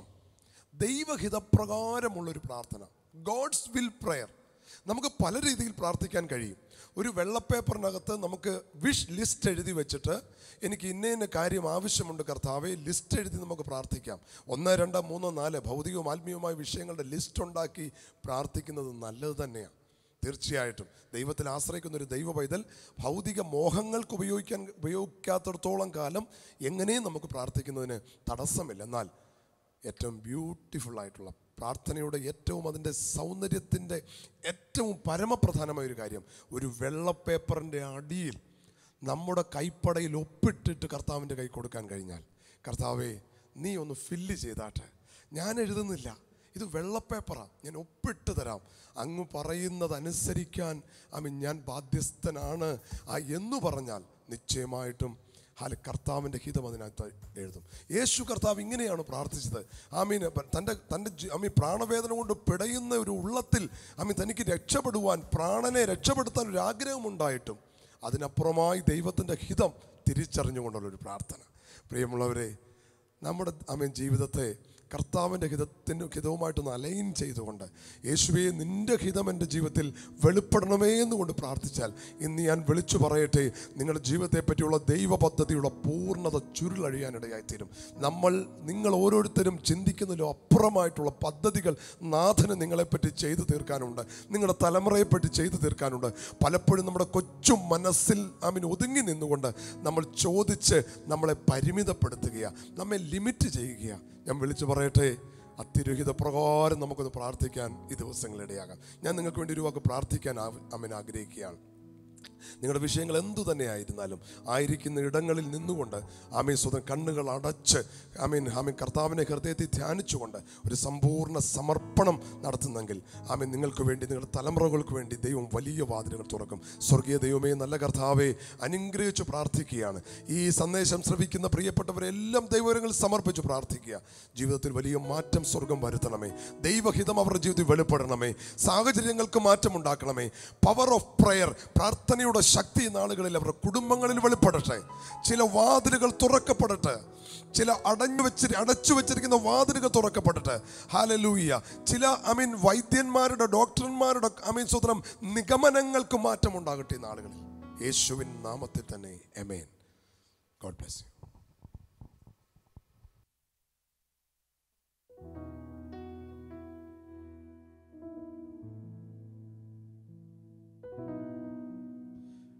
ദൈവഹിതപ്രകാരമുള്ളൊരു പ്രാർത്ഥന ഗോഡ്സ് വിൽ പ്രെയർ നമുക്ക് പല രീതിയിൽ പ്രാർത്ഥിക്കാൻ കഴിയും ഒരു വെള്ളപ്പേപ്പറിനകത്ത് നമുക്ക് വിഷ് ലിസ്റ്റ് എഴുതി വെച്ചിട്ട് എനിക്ക് ഇന്ന ഇന്ന കാര്യം ആവശ്യമുണ്ട് കർത്താവെ ലിസ്റ്റ് എഴുതി നമുക്ക് പ്രാർത്ഥിക്കാം ഒന്ന് രണ്ട് മൂന്ന് നാല് ഭൗതികവും ആത്മീയവുമായ വിഷയങ്ങളുടെ ലിസ്റ്റ് ഉണ്ടാക്കി പ്രാർത്ഥിക്കുന്നത് നല്ലത് തന്നെയാണ് തീർച്ചയായിട്ടും ദൈവത്തിൽ ആശ്രയിക്കുന്ന ഒരു ദൈവ പൈതൽ ഭൗതിക മോഹങ്ങൾക്ക് ഉപയോഗിക്കാൻ ഉപയോഗിക്കാത്തിടത്തോളം കാലം എങ്ങനെയും നമുക്ക് പ്രാർത്ഥിക്കുന്നതിന് തടസ്സമില്ല എന്നാൽ ഏറ്റവും ബ്യൂട്ടിഫുൾ ആയിട്ടുള്ള പ്രാർത്ഥനയുടെ ഏറ്റവും അതിൻ്റെ സൗന്ദര്യത്തിൻ്റെ ഏറ്റവും പരമപ്രധാനമായ ഒരു കാര്യം ഒരു വെള്ള പേപ്പറിൻ്റെ അടിയിൽ നമ്മുടെ കൈപ്പടയിൽ ഒപ്പിട്ടിട്ട് കർത്താവിൻ്റെ കൈ കൊടുക്കാൻ കഴിഞ്ഞാൽ കർത്താവേ നീ ഒന്ന് ഫില്ല് ചെയ്താട്ടെ ഞാൻ എഴുതുന്നില്ല ഇത് വെള്ളപ്പേപ്പറാണ് ഞാൻ ഒപ്പിട്ട് തരാം അങ്ങ് പറയുന്നത് അനുസരിക്കാൻ അമീൻ ഞാൻ ബാധ്യസ്ഥനാണ് ആ എന്ന് പറഞ്ഞാൽ നിശ്ചയമായിട്ടും ഹാല കർത്താവിൻ്റെ ഹിതം അതിനകത്ത് എഴുതും യേശു കർത്താവ് ഇങ്ങനെയാണ് പ്രാർത്ഥിച്ചത് ആമീൻ തൻ്റെ തൻ്റെ ജി- ആമീൻ പ്രാണവേദന കൊണ്ട് പിടയുന്ന ഒരു ഉള്ളത്തിൽ ആമീൻ തനിക്ക് രക്ഷപ്പെടുവാൻ പ്രാണനെ രക്ഷപ്പെടുത്താൻ ഒരു ആഗ്രഹമുണ്ടായിട്ടും അതിനപ്പുറമായി ദൈവത്തിൻ്റെ ഹിതം തിരിച്ചറിഞ്ഞുകൊണ്ടുള്ള ഒരു പ്രാർത്ഥന പ്രിയമുള്ളവരെ നമ്മുടെ ആമീൻ ജീവിതത്തെ കർത്താവിൻ്റെ ഹിതത്തിന് ഹിതവുമായിട്ടൊന്ന് അലൈൻ ചെയ്തുകൊണ്ട് യേശുവെ നിൻ്റെ ഹിതം എൻ്റെ ജീവിതത്തിൽ വെളിപ്പെടണമേ എന്നുകൊണ്ട് പ്രാർത്ഥിച്ചാൽ ഇന്ന് ഞാൻ വിളിച്ചു പറയട്ടെ നിങ്ങളുടെ ജീവിതത്തെ പറ്റിയുള്ള ദൈവ പദ്ധതിയുടെ പൂർണ്ണത ചുരുളഴിയാനിടയായിത്തീരും നമ്മൾ നിങ്ങൾ ഓരോരുത്തരും ചിന്തിക്കുന്നതിലും അപ്പുറമായിട്ടുള്ള പദ്ധതികൾ നാഥന് നിങ്ങളെപ്പറ്റി ചെയ്തു തീർക്കാനുണ്ട് നിങ്ങളുടെ തലമുറയെപ്പറ്റി ചെയ്തു തീർക്കാനുണ്ട് പലപ്പോഴും നമ്മുടെ കൊച്ചു മനസ്സിൽ അമിൻ ഒതുങ്ങി നിന്നുകൊണ്ട് നമ്മൾ ചോദിച്ച് നമ്മളെ പരിമിതപ്പെടുത്തുകയാണ് നമ്മെ ലിമിറ്റ് ചെയ്യുകയാണ് ഞാൻ വിളിച്ചു പറയട്ടെ അത്യുരഹിത പ്രകാരം നമുക്കൊന്ന് പ്രാർത്ഥിക്കാൻ ഈ ദിവസങ്ങളിടയാകാം ഞാൻ നിങ്ങൾക്ക് വേണ്ടി ഒരു വാക്ക് പ്രാർത്ഥിക്കാൻ അമ്മൻ ആഗ്രഹിക്കുകയാണ് നിങ്ങളുടെ വിഷയങ്ങൾ എന്തു തന്നെയായിരുന്നാലും ആയിരിക്കുന്ന ഇടങ്ങളിൽ നിന്നുകൊണ്ട് ആമീൻ സ്വതം കണ്ണുകൾ അടച്ച് ആമീൻ ആമീൻ കർത്താവിനെ ഹൃദയത്തിൽ ധ്യാനിച്ചുകൊണ്ട് ഒരു സമ്പൂർണ്ണ സമർപ്പണം നടത്തുന്നെങ്കിൽ ആമീൻ നിങ്ങൾക്ക് വേണ്ടി നിങ്ങളുടെ തലമുറകൾക്ക് വേണ്ടി ദൈവം വലിയ വാതിലുകൾ തുറക്കും സ്വർഗീയ ദൈവമേ നല്ല കർത്താവെ അനുഗ്രഹിച്ച് പ്രാർത്ഥിക്കുകയാണ് ഈ സന്ദേശം ശ്രവിക്കുന്ന പ്രിയപ്പെട്ടവരെല്ലാം ദൈവങ്ങൾ സമർപ്പിച്ച് പ്രാർത്ഥിക്കുക ജീവിതത്തിൽ വലിയ മാറ്റം സ്വർഗം വരുത്തണമേ ദൈവഹിതം അവരുടെ ജീവിതത്തിൽ വെളിപ്പെടണമേ സാഹചര്യങ്ങൾക്ക് മാറ്റം ഉണ്ടാക്കണമേ പവർ ഓഫ് പ്രയർ പ്രാർത്ഥനയുടെ ശക്തി ഈ നാളുകളിൽ അവരുടെ കുടുംബങ്ങളിൽ വെളിപ്പെടട്ടെ ചില വാതിലുകൾ തുറക്കപ്പെടട്ടെ ചില അടഞ്ഞു വെച്ച് അടച്ചു വെച്ചിരിക്കുന്ന വാതിലുകൾ തുറക്കപ്പെടട്ടെ ഹാലലൂയ ചില ഐ മീൻ വൈദ്യന്മാരുടെ ഡോക്ടർമാരുടെ ഐ മീൻ സ്വതന്ത്രം നിഗമനങ്ങൾക്ക് മാറ്റം ഉണ്ടാകട്ടെ ഈ നാളുകളിൽ യേശുവിൻ നാമത്തിൽ തന്നെ amen God bless you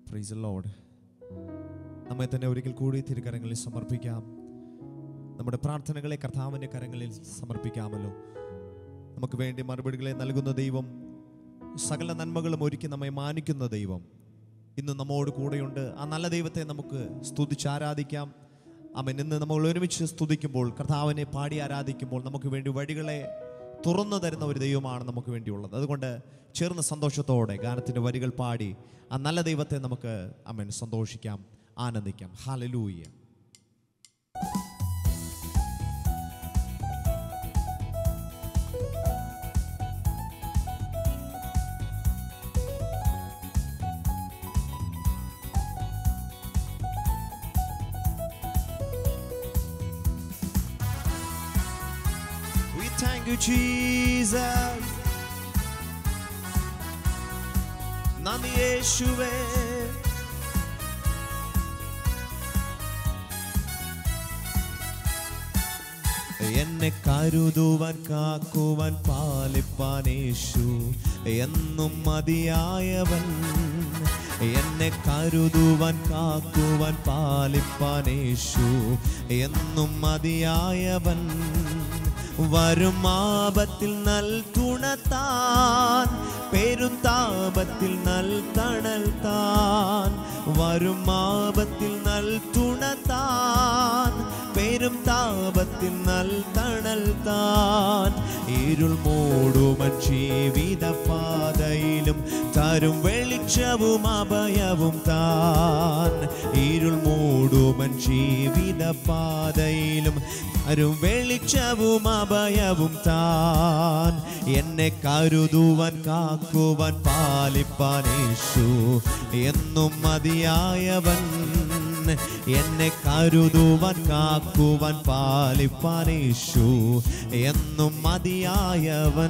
praise Lord നമ്മെ തന്നെ ഒരിക്കൽ കൂടി തിരുക്കരങ്ങളിൽ സമർപ്പിക്കാം നമ്മുടെ പ്രാർത്ഥനകളെ കർത്താവിൻ്റെ കരങ്ങളിൽ സമർപ്പിക്കാമല്ലോ നമുക്ക് വേണ്ടി മറുപടികളെ നൽകുന്ന ദൈവം സകല നന്മകളും ഒരുക്കി നമ്മെ മാനിക്കുന്ന ദൈവം ഇന്ന് നമ്മോട് കൂടെയുണ്ട് ആ നല്ല ദൈവത്തെ നമുക്ക് സ്തുതിച്ച് ആരാധിക്കാം അവൻ ഇന്ന് നമ്മൾ ഒരുമിച്ച് സ്തുതിക്കുമ്പോൾ കർത്താവിനെ പാടി ആരാധിക്കുമ്പോൾ നമുക്ക് വേണ്ടി വഴികളെ തുറന്നു തരുന്ന ഒരു ദൈവമാണ് നമുക്ക് വേണ്ടിയുള്ളത് അതുകൊണ്ട് ചേർന്ന് സന്തോഷത്തോടെ ഗാനത്തിൻ്റെ വരികൾ പാടി ആ നല്ല ദൈവത്തെ നമുക്ക് അമ്മൻ സന്തോഷിക്കാം ആനന്ദിക്കാം ഹാലലൂയ്യ We thank you, Jesus. നന്ദി യേശുവേ എന്നെ കരുതുവാൻ കാക്കുവാൻ പാലിപ്പാൻ യേശു എന്നും മതിയായവൻ എന്നെ കരുതുവാൻ കാക്കുവാൻ പാലിപ്പാൻ യേശു എന്നും മതിയായവൻ വരും ആപത്തിൽ നൽ തുണത്താൻ പെരുന്താപത്തിൽ നൽ തണൽ താൻ വരും ആപത്തിൽ നൽ തുണത്താൻ പെരും താപത്തിൽ നൽ തണൽ താൻ ഇരുൾ മൂടുമൻ ജീവിത പാതയിലും തരും വെളിച്ചവും അഭയവും താൻ ഇരുൾ മൂടുമൻ ജീവിത പാതയിലും തരും വെളിച്ചവും അഭയവും താൻ എന്നെ കരുതുവാൻ കാക്കുവാൻ പാലിപ്പാൻ യേശു എന്നും മതിയായവൻ എന്നെ കരുതുവാൻ കാക്കുവാൻ പാലിപ്പാൻ യേശു എന്നും മതിയായവൻ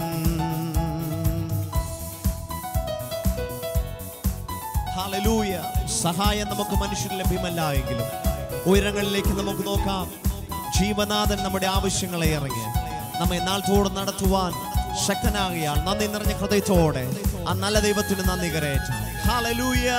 ഹല്ലേലൂയ സഹായം നമുക്ക് മനുഷ്യന് ലഭ്യമല്ല എങ്കിലും ഉയരങ്ങളിലേക്ക് നമുക്ക് നോക്കാം ജീവനാഥൻ നമ്മുടെ ആവശ്യങ്ങളെ ഇറങ്ങി നമ്മെ നാൾ തോറും നടത്തുവാൻ ശക്തനാകിയാൽ നന്ദി നിറഞ്ഞ ഹൃദയത്തോടെ ആ നല്ല ദൈവത്തിന് നന്ദി കരയറ്റാം ഹല്ലേലൂയ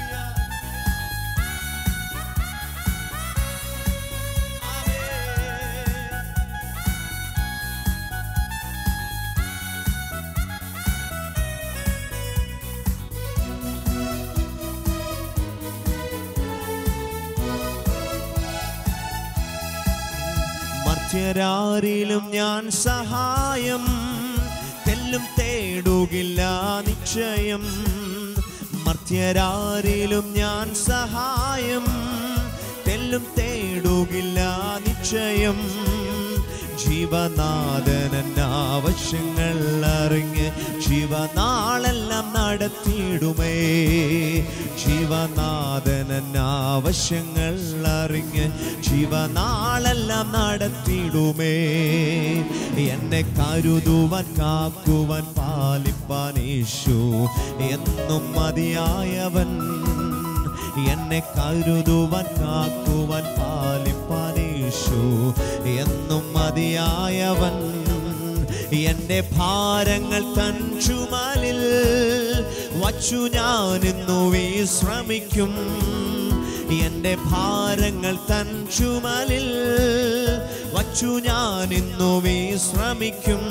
മർത്യരാരിലും ഞാൻ സഹായം തെല്ലും തേടുകില്ല നിശ്ചയം മർത്യരാരിലും ഞാൻ സഹായം തെല്ലും തേടുകില്ല നിശ്ചയം ജീവനാഥനൻ ആവശ്യങ്ങൾ അറിഞ്ഞ് ജീവനാളെല്ലാം നടത്തിയിടുമേ ജീവനാഥനൻ ആവശ്യങ്ങൾ അറിഞ്ഞ് ജീവനാളെല്ലാം നടത്തിയിടുമേ എന്നെ കരുതുവാൻ കാക്കുവാൻ പാലിപ്പാൻ യേശു എന്നും മതിയായവൻ എന്നെ കരുതുവാൻ കാക്കുവാൻ പാലിപ്പാൻ യേശു എന്നും മതിയായവൻ എന്റെ ഭാരങ്ങൾ തൻ ചുമലിൽ വച്ചു ഞാൻ ഇന്നു വിശ്രമിക്കും എന്റെ ഭാരങ്ങൾ തൻ ചുമലിൽ വച്ചു ഞാൻ ഇന്നു വിശ്രമിക്കും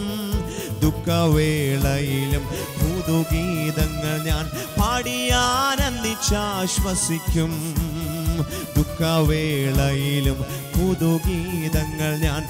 ദുഃഖവേളയിലും പുതുഗീതങ്ങൾ ഞാൻ പാടിയാനന്ദിച്ചാശ്വസിക്കും ദുഃഖവേളയിലും പുതുഗീതങ്ങൾ ഞാൻ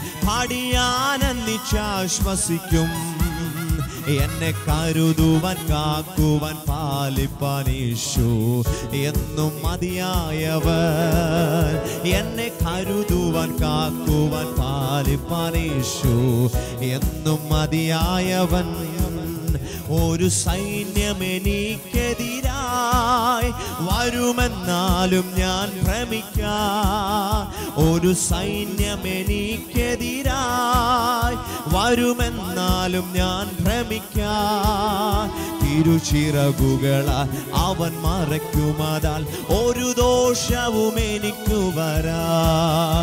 പാടിയാനന്ദിച്ചാശ്വസിക്കും എന്നെ കരുതുവാൻ കാക്കുവാൻ പാലിപ്പാൻ യേശു എന്നും മതിയായവൻ എന്നെ കരുതുവാൻ കാക്കുവാൻ പാലിപ്പാൻ യേശു എന്നും മതിയായവൻ ഒരു സൈന്യം എനിക്കെതിരായി വരുമെന്നാലും ഞാൻ ഭ്രമിക്കാം ഒരു സൈന്യം എനിക്കെതിരായി വരുമെന്നാലും ഞാൻ ഭ്രമിക്കാം തിരുച്ചിറകുകളാൽ അവൻ മറയ്ക്കുമതാൽ ഒരു ദോഷവും എനിക്കു വരാ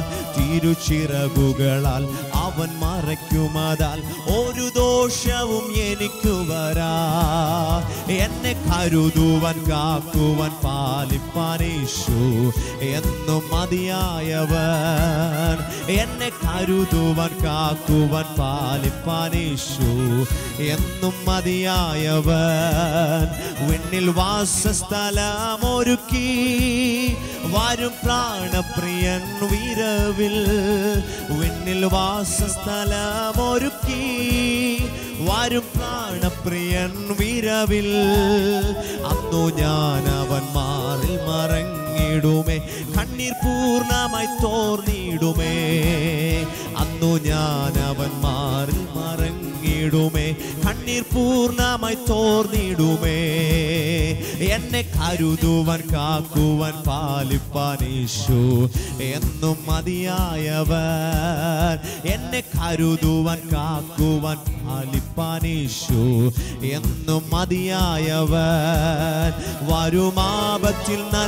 തിരുച്ചിറകുകളാൽ അവൻ മറയ്ക്കുമതാൽ ഒരു ദോഷവും എനിക്കു വരാ എന്നെ കരുതുവാൻ കാക്കുവാൻ പാലിപ്പാൻ യേശു എന്നും മതിയായവൻ എന്നെ കരുതുവാൻ കാക്കുവാൻ പാലിപ്പാൻ യേശു എന്നും മതിയായവൻ വിണ്ണിൽ വാസസ്ഥലമൊരുക്കി വരും പ്രാണപ്രിയൻ വിരവിൽ വിണ്ണിൽ വാസസ്ഥലമൊരുക്കി വരും പ്രാണപ്രിയൻ വിരവിൽ അന്നു ഞാൻ അവൻ മാറിൽ മറങ്ങിടുമേ കണ്ണീർ പൂർണ്ണമായി തോർന്നിടുമേ അന്നു ഞാൻ അവൻ മാറിൽ മറങ്ങിടുമേ കണ്ണീർ പൂർണ്ണമായി തോർന്നിടുമേ എന്നെ കരുതുവാൻ കാക്കുവാൻ പാലിപ്പാൻ യേശു എന്നും മതിയായവൻ എന്നെ കരുതുവാൻ കാക്കുവാൻ പാലിപ്പാൻ യേശു എന്നും മതിയായവൻ വരുമാപത്തിൽ നൽ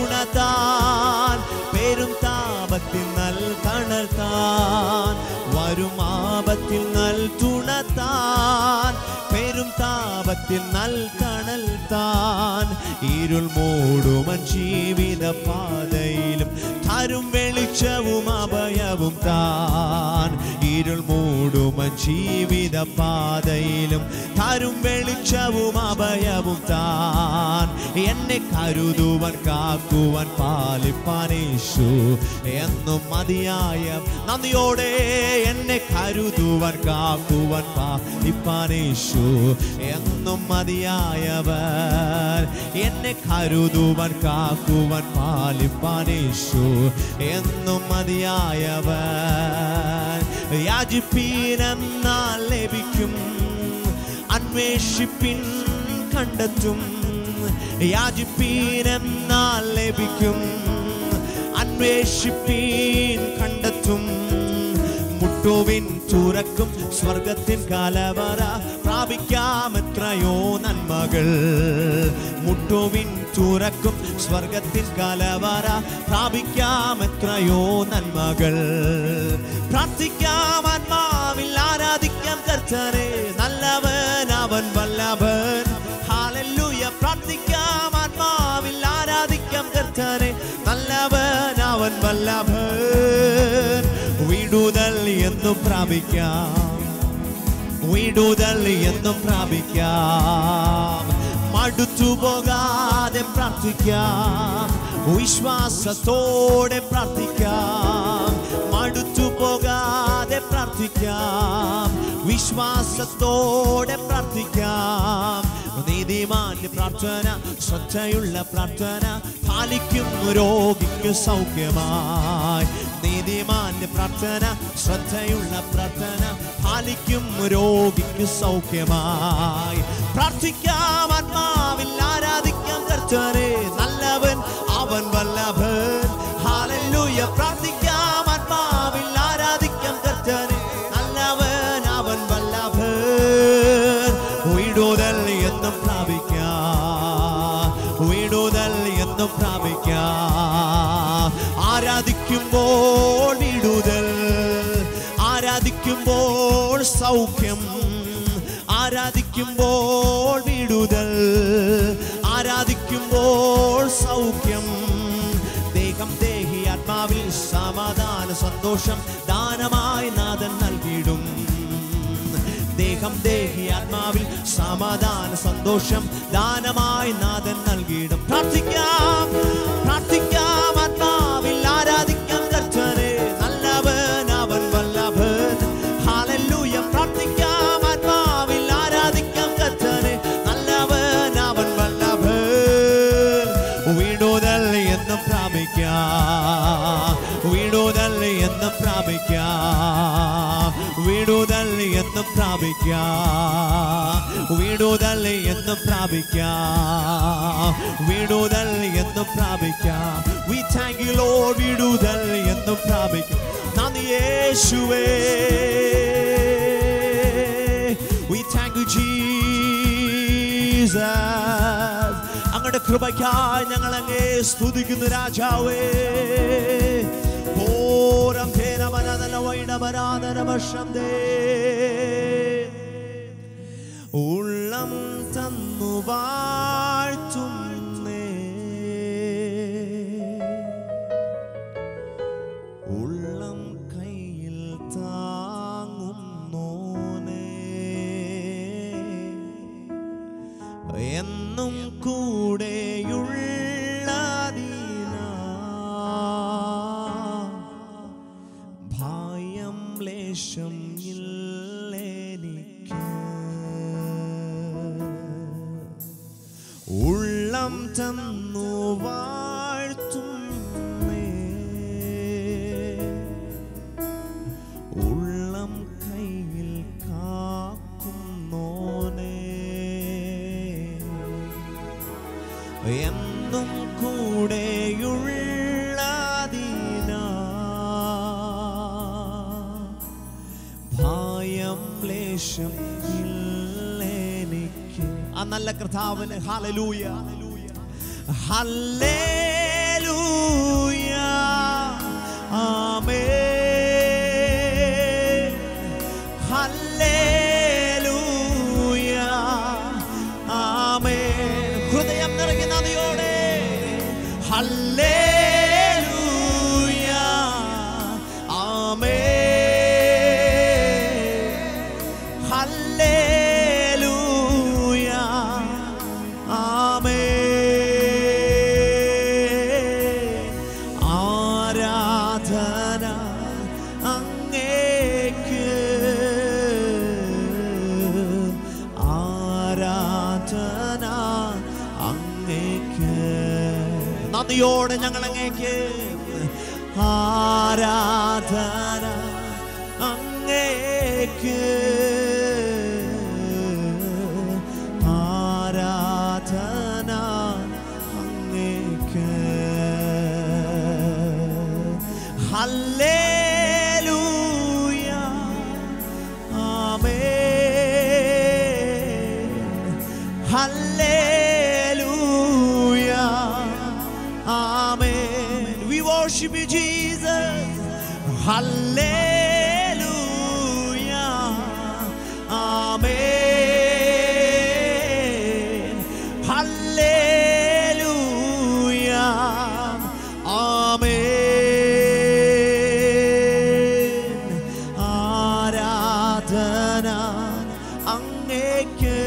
തുണതാൻ പെരും താപത്തിൽ നൽ തണൽ താൻ വരുമാപത്തിൽ നൽ തുണത്താൻ പെരും താപത്തിൽ നൽ തണൽ താൻ ഇരുൾ മൂടുമൻ ജീവിത പാതയിലും തരും വെളിച്ചവും അഭയവും താൻ ഇരുൾ മൂടുമൻ ജീവിത പാതയിലും തരും വെളിച്ചവും അഭയവും താൻ എന്നെ കരുതുവാൻ കാക്കുവാൻ പാലിപ്പാൻ യേശു എന്നും മതിയായ നന്ദിയോടെ എന്നെ കരുതുവാൻ കാക്കുവാൻ പാലിപ്പാൻ യേശു എന്നും മതിയായവൻ എന്നെ കരുതുവാൻ കാക്കുവാൻ പാലിപ്പാൻ യേശു എന്നും മതിയായവൻ യാചിപ്പീനെന്നാൽ ലഭിക്കും അന്വേഷിപ്പിൻ കണ്ടെത്തും യാചിപ്പീനെന്നാൽ ലഭിക്കും അന്വേഷിപ്പീൻ കണ്ടെത്തും മുട്ടുവിൻ തുറക്കും സ്വർഗത്തിൻ കലവറ പ്രാപിക്കാം എത്രയോ നന്മകൾ മുട്ടുവിൻ തുറക്കും സ്വർഗത്തിൻ കലവറ പ്രാപിക്കാം എത്രയോ നന്മകൾ പ്രാർത്ഥിക്കാം ആത്മാവിൽ ആരാധിക്കാം കർത്തനെ നല്ലവൻ അവൻ വല്ലഭൻ ഹാലല്ലൂയ പ്രാർത്ഥിക്കാം ആത്മാവിൽ ആരാധിക്കാം കർത്തനെ നല്ലവൻ അവൻ വല്ലഭൻ വിടുതൽ എന്നും പ്രാപിക്കാം വിടുതൽ എന്നും പ്രാപിക്കാം മടുത്തു പോകാതെ പ്രാർത്ഥിക്കാം വിശ്വാസത്തോടെ പ്രാർത്ഥിക്കാം മടുത്തു പോകാതെ പ്രാർത്ഥിക്കാം വിശ്വാസത്തോടെ പ്രാർത്ഥിക്കാം നീതിമാന്റെ പ്രാർത്ഥന ശ്രദ്ധയുള്ള പ്രാർത്ഥന പാലിക്കും രോഗിക്ക് സൗഖ്യമായി നീതിമാന്റെ പ്രാർത്ഥന ശ്രദ്ധയുള്ള പ്രാർത്ഥന പാലിക്കും രോഗിക്ക് സൗഖ്യമായി പ്രാർത്ഥിക്കാം ആത്മാവിൽ ആരാധിക്കാം കർത്തനെ നല്ലവൻ അവൻ വല്ലഭൻ ഹാലല്ലൂയ പ്രാർത്ഥിക്കാം ആത്മാവിൽ ആരാധിക്കാം കർത്തനെ നല്ലവൻ അവൻ വല്ലഭൻ വിടുതൽ എന്നും പ്രാപിക്കാം വിടുതൽ എന്നും പ്രാപിക്കാം ആരാധിക്കുമ്പോൾ വിടുതൽ ആരാധിക്കുമ്പോൾ സൗഖ്യം ആരാധിക്കുമ്പോൾ വിടുതൽ ആരാധിക്കുമ്പോൾ സൗഖ്യം ദേഹം ദേഹി ആത്മാവിൽ സമാധാന സന്തോഷം ദാനമായി നാഥൻ നൽകിയിടും ദേഹം ദേഹി ആത്മാവിൽ സമാധാന സന്തോഷം ദാനമായി നാഥൻ നൽകിയിടും പ്രാർത്ഥിക്കാം പ്രാർത്ഥിക്കാം ആത്മാവിൽ ആരാധിക്കാം കർത്തനെ നല്ലവൻ അവൻ വല്ലഭൻ ഹാലല്ലൂയ പ്രാർത്ഥിക്കാം ആത്മാവിൽ ആരാധിക്കാം കർത്തനെ നല്ലവൻ അവൻ വല്ലഭൻ വിടുതൽ എന്നും പ്രാപിക്കാം വിടുതൽ എന്നും പ്രാപിക്കാം വിടുതൽ എന്നും പ്രാപിക്കാം വിടുതൽ എന്നും പ്രാപിക്കാം വിടുതൽ എന്നും പ്രാപിക്കാം വി താങ്ക് യു ലോർഡ് വിടുതൽ എന്നും പ്രാപിക്കാം നന്ദി യേശുവേ വി താങ്ക് യു ജീസസ് അങ്ങയുടെ കൃപയ്ക്കായി ഞങ്ങൾ അങ്ങേ സ്തുതിക്കുന്നു രാജാവേ പോരം ധേനമനതല വൈഡമരാധന വർഷം ഉള്ളം തന്നു വാഴ്ത്തുന്നേ ഉള്ളം കയ്യിൽ താങ്ങുന്നോനേ എന്നും കൂടെയുള്ളതിനാ ഭയം ലേശം ഇല്ലെനിക്ക് ഉള്ളം തന്നു വാഴ്ത്തുന്നേ ഉള്ളം കയ്യിൽ കാക്കുന്നോനേ എന്നും കൂടെയുള്ളതിനാ ഭയം ലേശം ഇല്ലെനിക്ക് ആ നല്ല കർത്താവിന് ഹല്ലേലൂയ ഹല്ലേലൂയ ആമേൻ ഹല്ലേലൂയ ആമേൻ ഹൃദയം നിറഞ്ഞ നദിയോടെ ഹല്ലേലൂയ ആമേൻ ഹല്ലേലൂയ ആമേൻ ആരാധന അങ്ങേക്ക് ആരാധന അങ്ങേക്ക് നന്ദിയോടെ ഞങ്ങൾ അങ്ങേക്ക് ആരാധന അങ്ങേക്ക് ആരാധന അങ്ങേക്ക് ഹല്ലേലൂയ ആമേൻ ഹല്ലേലൂയ ആമേൻ we worship you jesus ഹല്ലേലൂയ ആമേൻ ഹല്ലേലൂയ ആമേൻ ആരാധന അങ്ങേക്ക്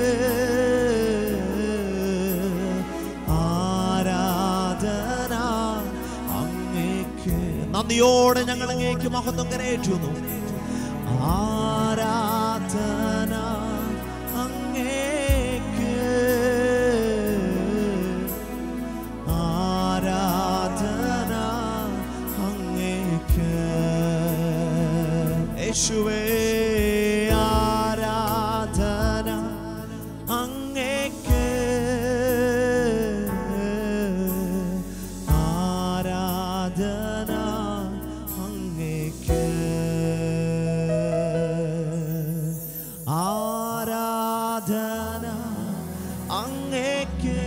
ആരാധന അങ്ങേക്ക് നന്ദിയോടെ ഞങ്ങൾ അങ്ങേക്ക് മഹത്വം കരയേറ്റുന്നു ആരാധന അങ്ങേക്ക് ആരാധന അങ്ങേക്ക് യേശുവേ ആരാധന അങ്ങേക്ക് ആരാധന അങ്ങേക്ക് ആരാധന അങ്ങേക്ക്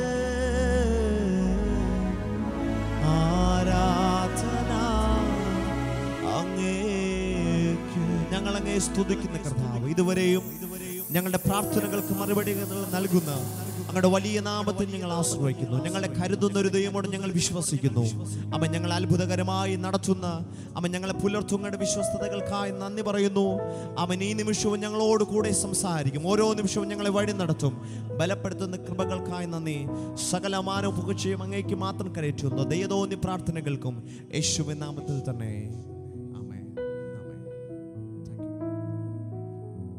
ആരാധന അങ്ങേക്ക് ഞങ്ങൾ അങ്ങേ സ്തുതിക്കുന്ന കർത്താവ് ഇതുവരെയും ഞങ്ങളുടെ പ്രാർത്ഥനകൾക്ക് മറുപടി നൽകുന്ന അങ്ങയുടെ വലിയ നാമത്തിൽ ഞങ്ങൾ ആശ്രയിക്കുന്നു ഞങ്ങളെ കരുതുന്ന ഒരു ദൈവമോട് ഞങ്ങൾ വിശ്വസിക്കുന്നു അമ്മ ഞങ്ങൾ അത്ഭുതകരമായി നടത്തുന്ന അമ്മ ഞങ്ങളെ പുലർത്തുങ്ങയുടെ വിശ്വസ്തതകൾക്കായി നന്ദി പറയുന്നു അവൻ ഈ നിമിഷവും ഞങ്ങളോട് കൂടെ സംസാരിക്കും ഓരോ നിമിഷവും ഞങ്ങളെ വഴി നടത്തും ബലപ്പെടുത്തുന്ന കൃപകൾക്കായി നന്ദി സകല മാനവും പുകഴ്ചയും അങ്ങേക്ക് മാത്രം കരയറ്റുന്നു ദയതോന്നി പ്രാർത്ഥനകൾക്കും യേശുവിൻ നാമത്തിൽ തന്നെ ആമേൻ ആമേൻ thank you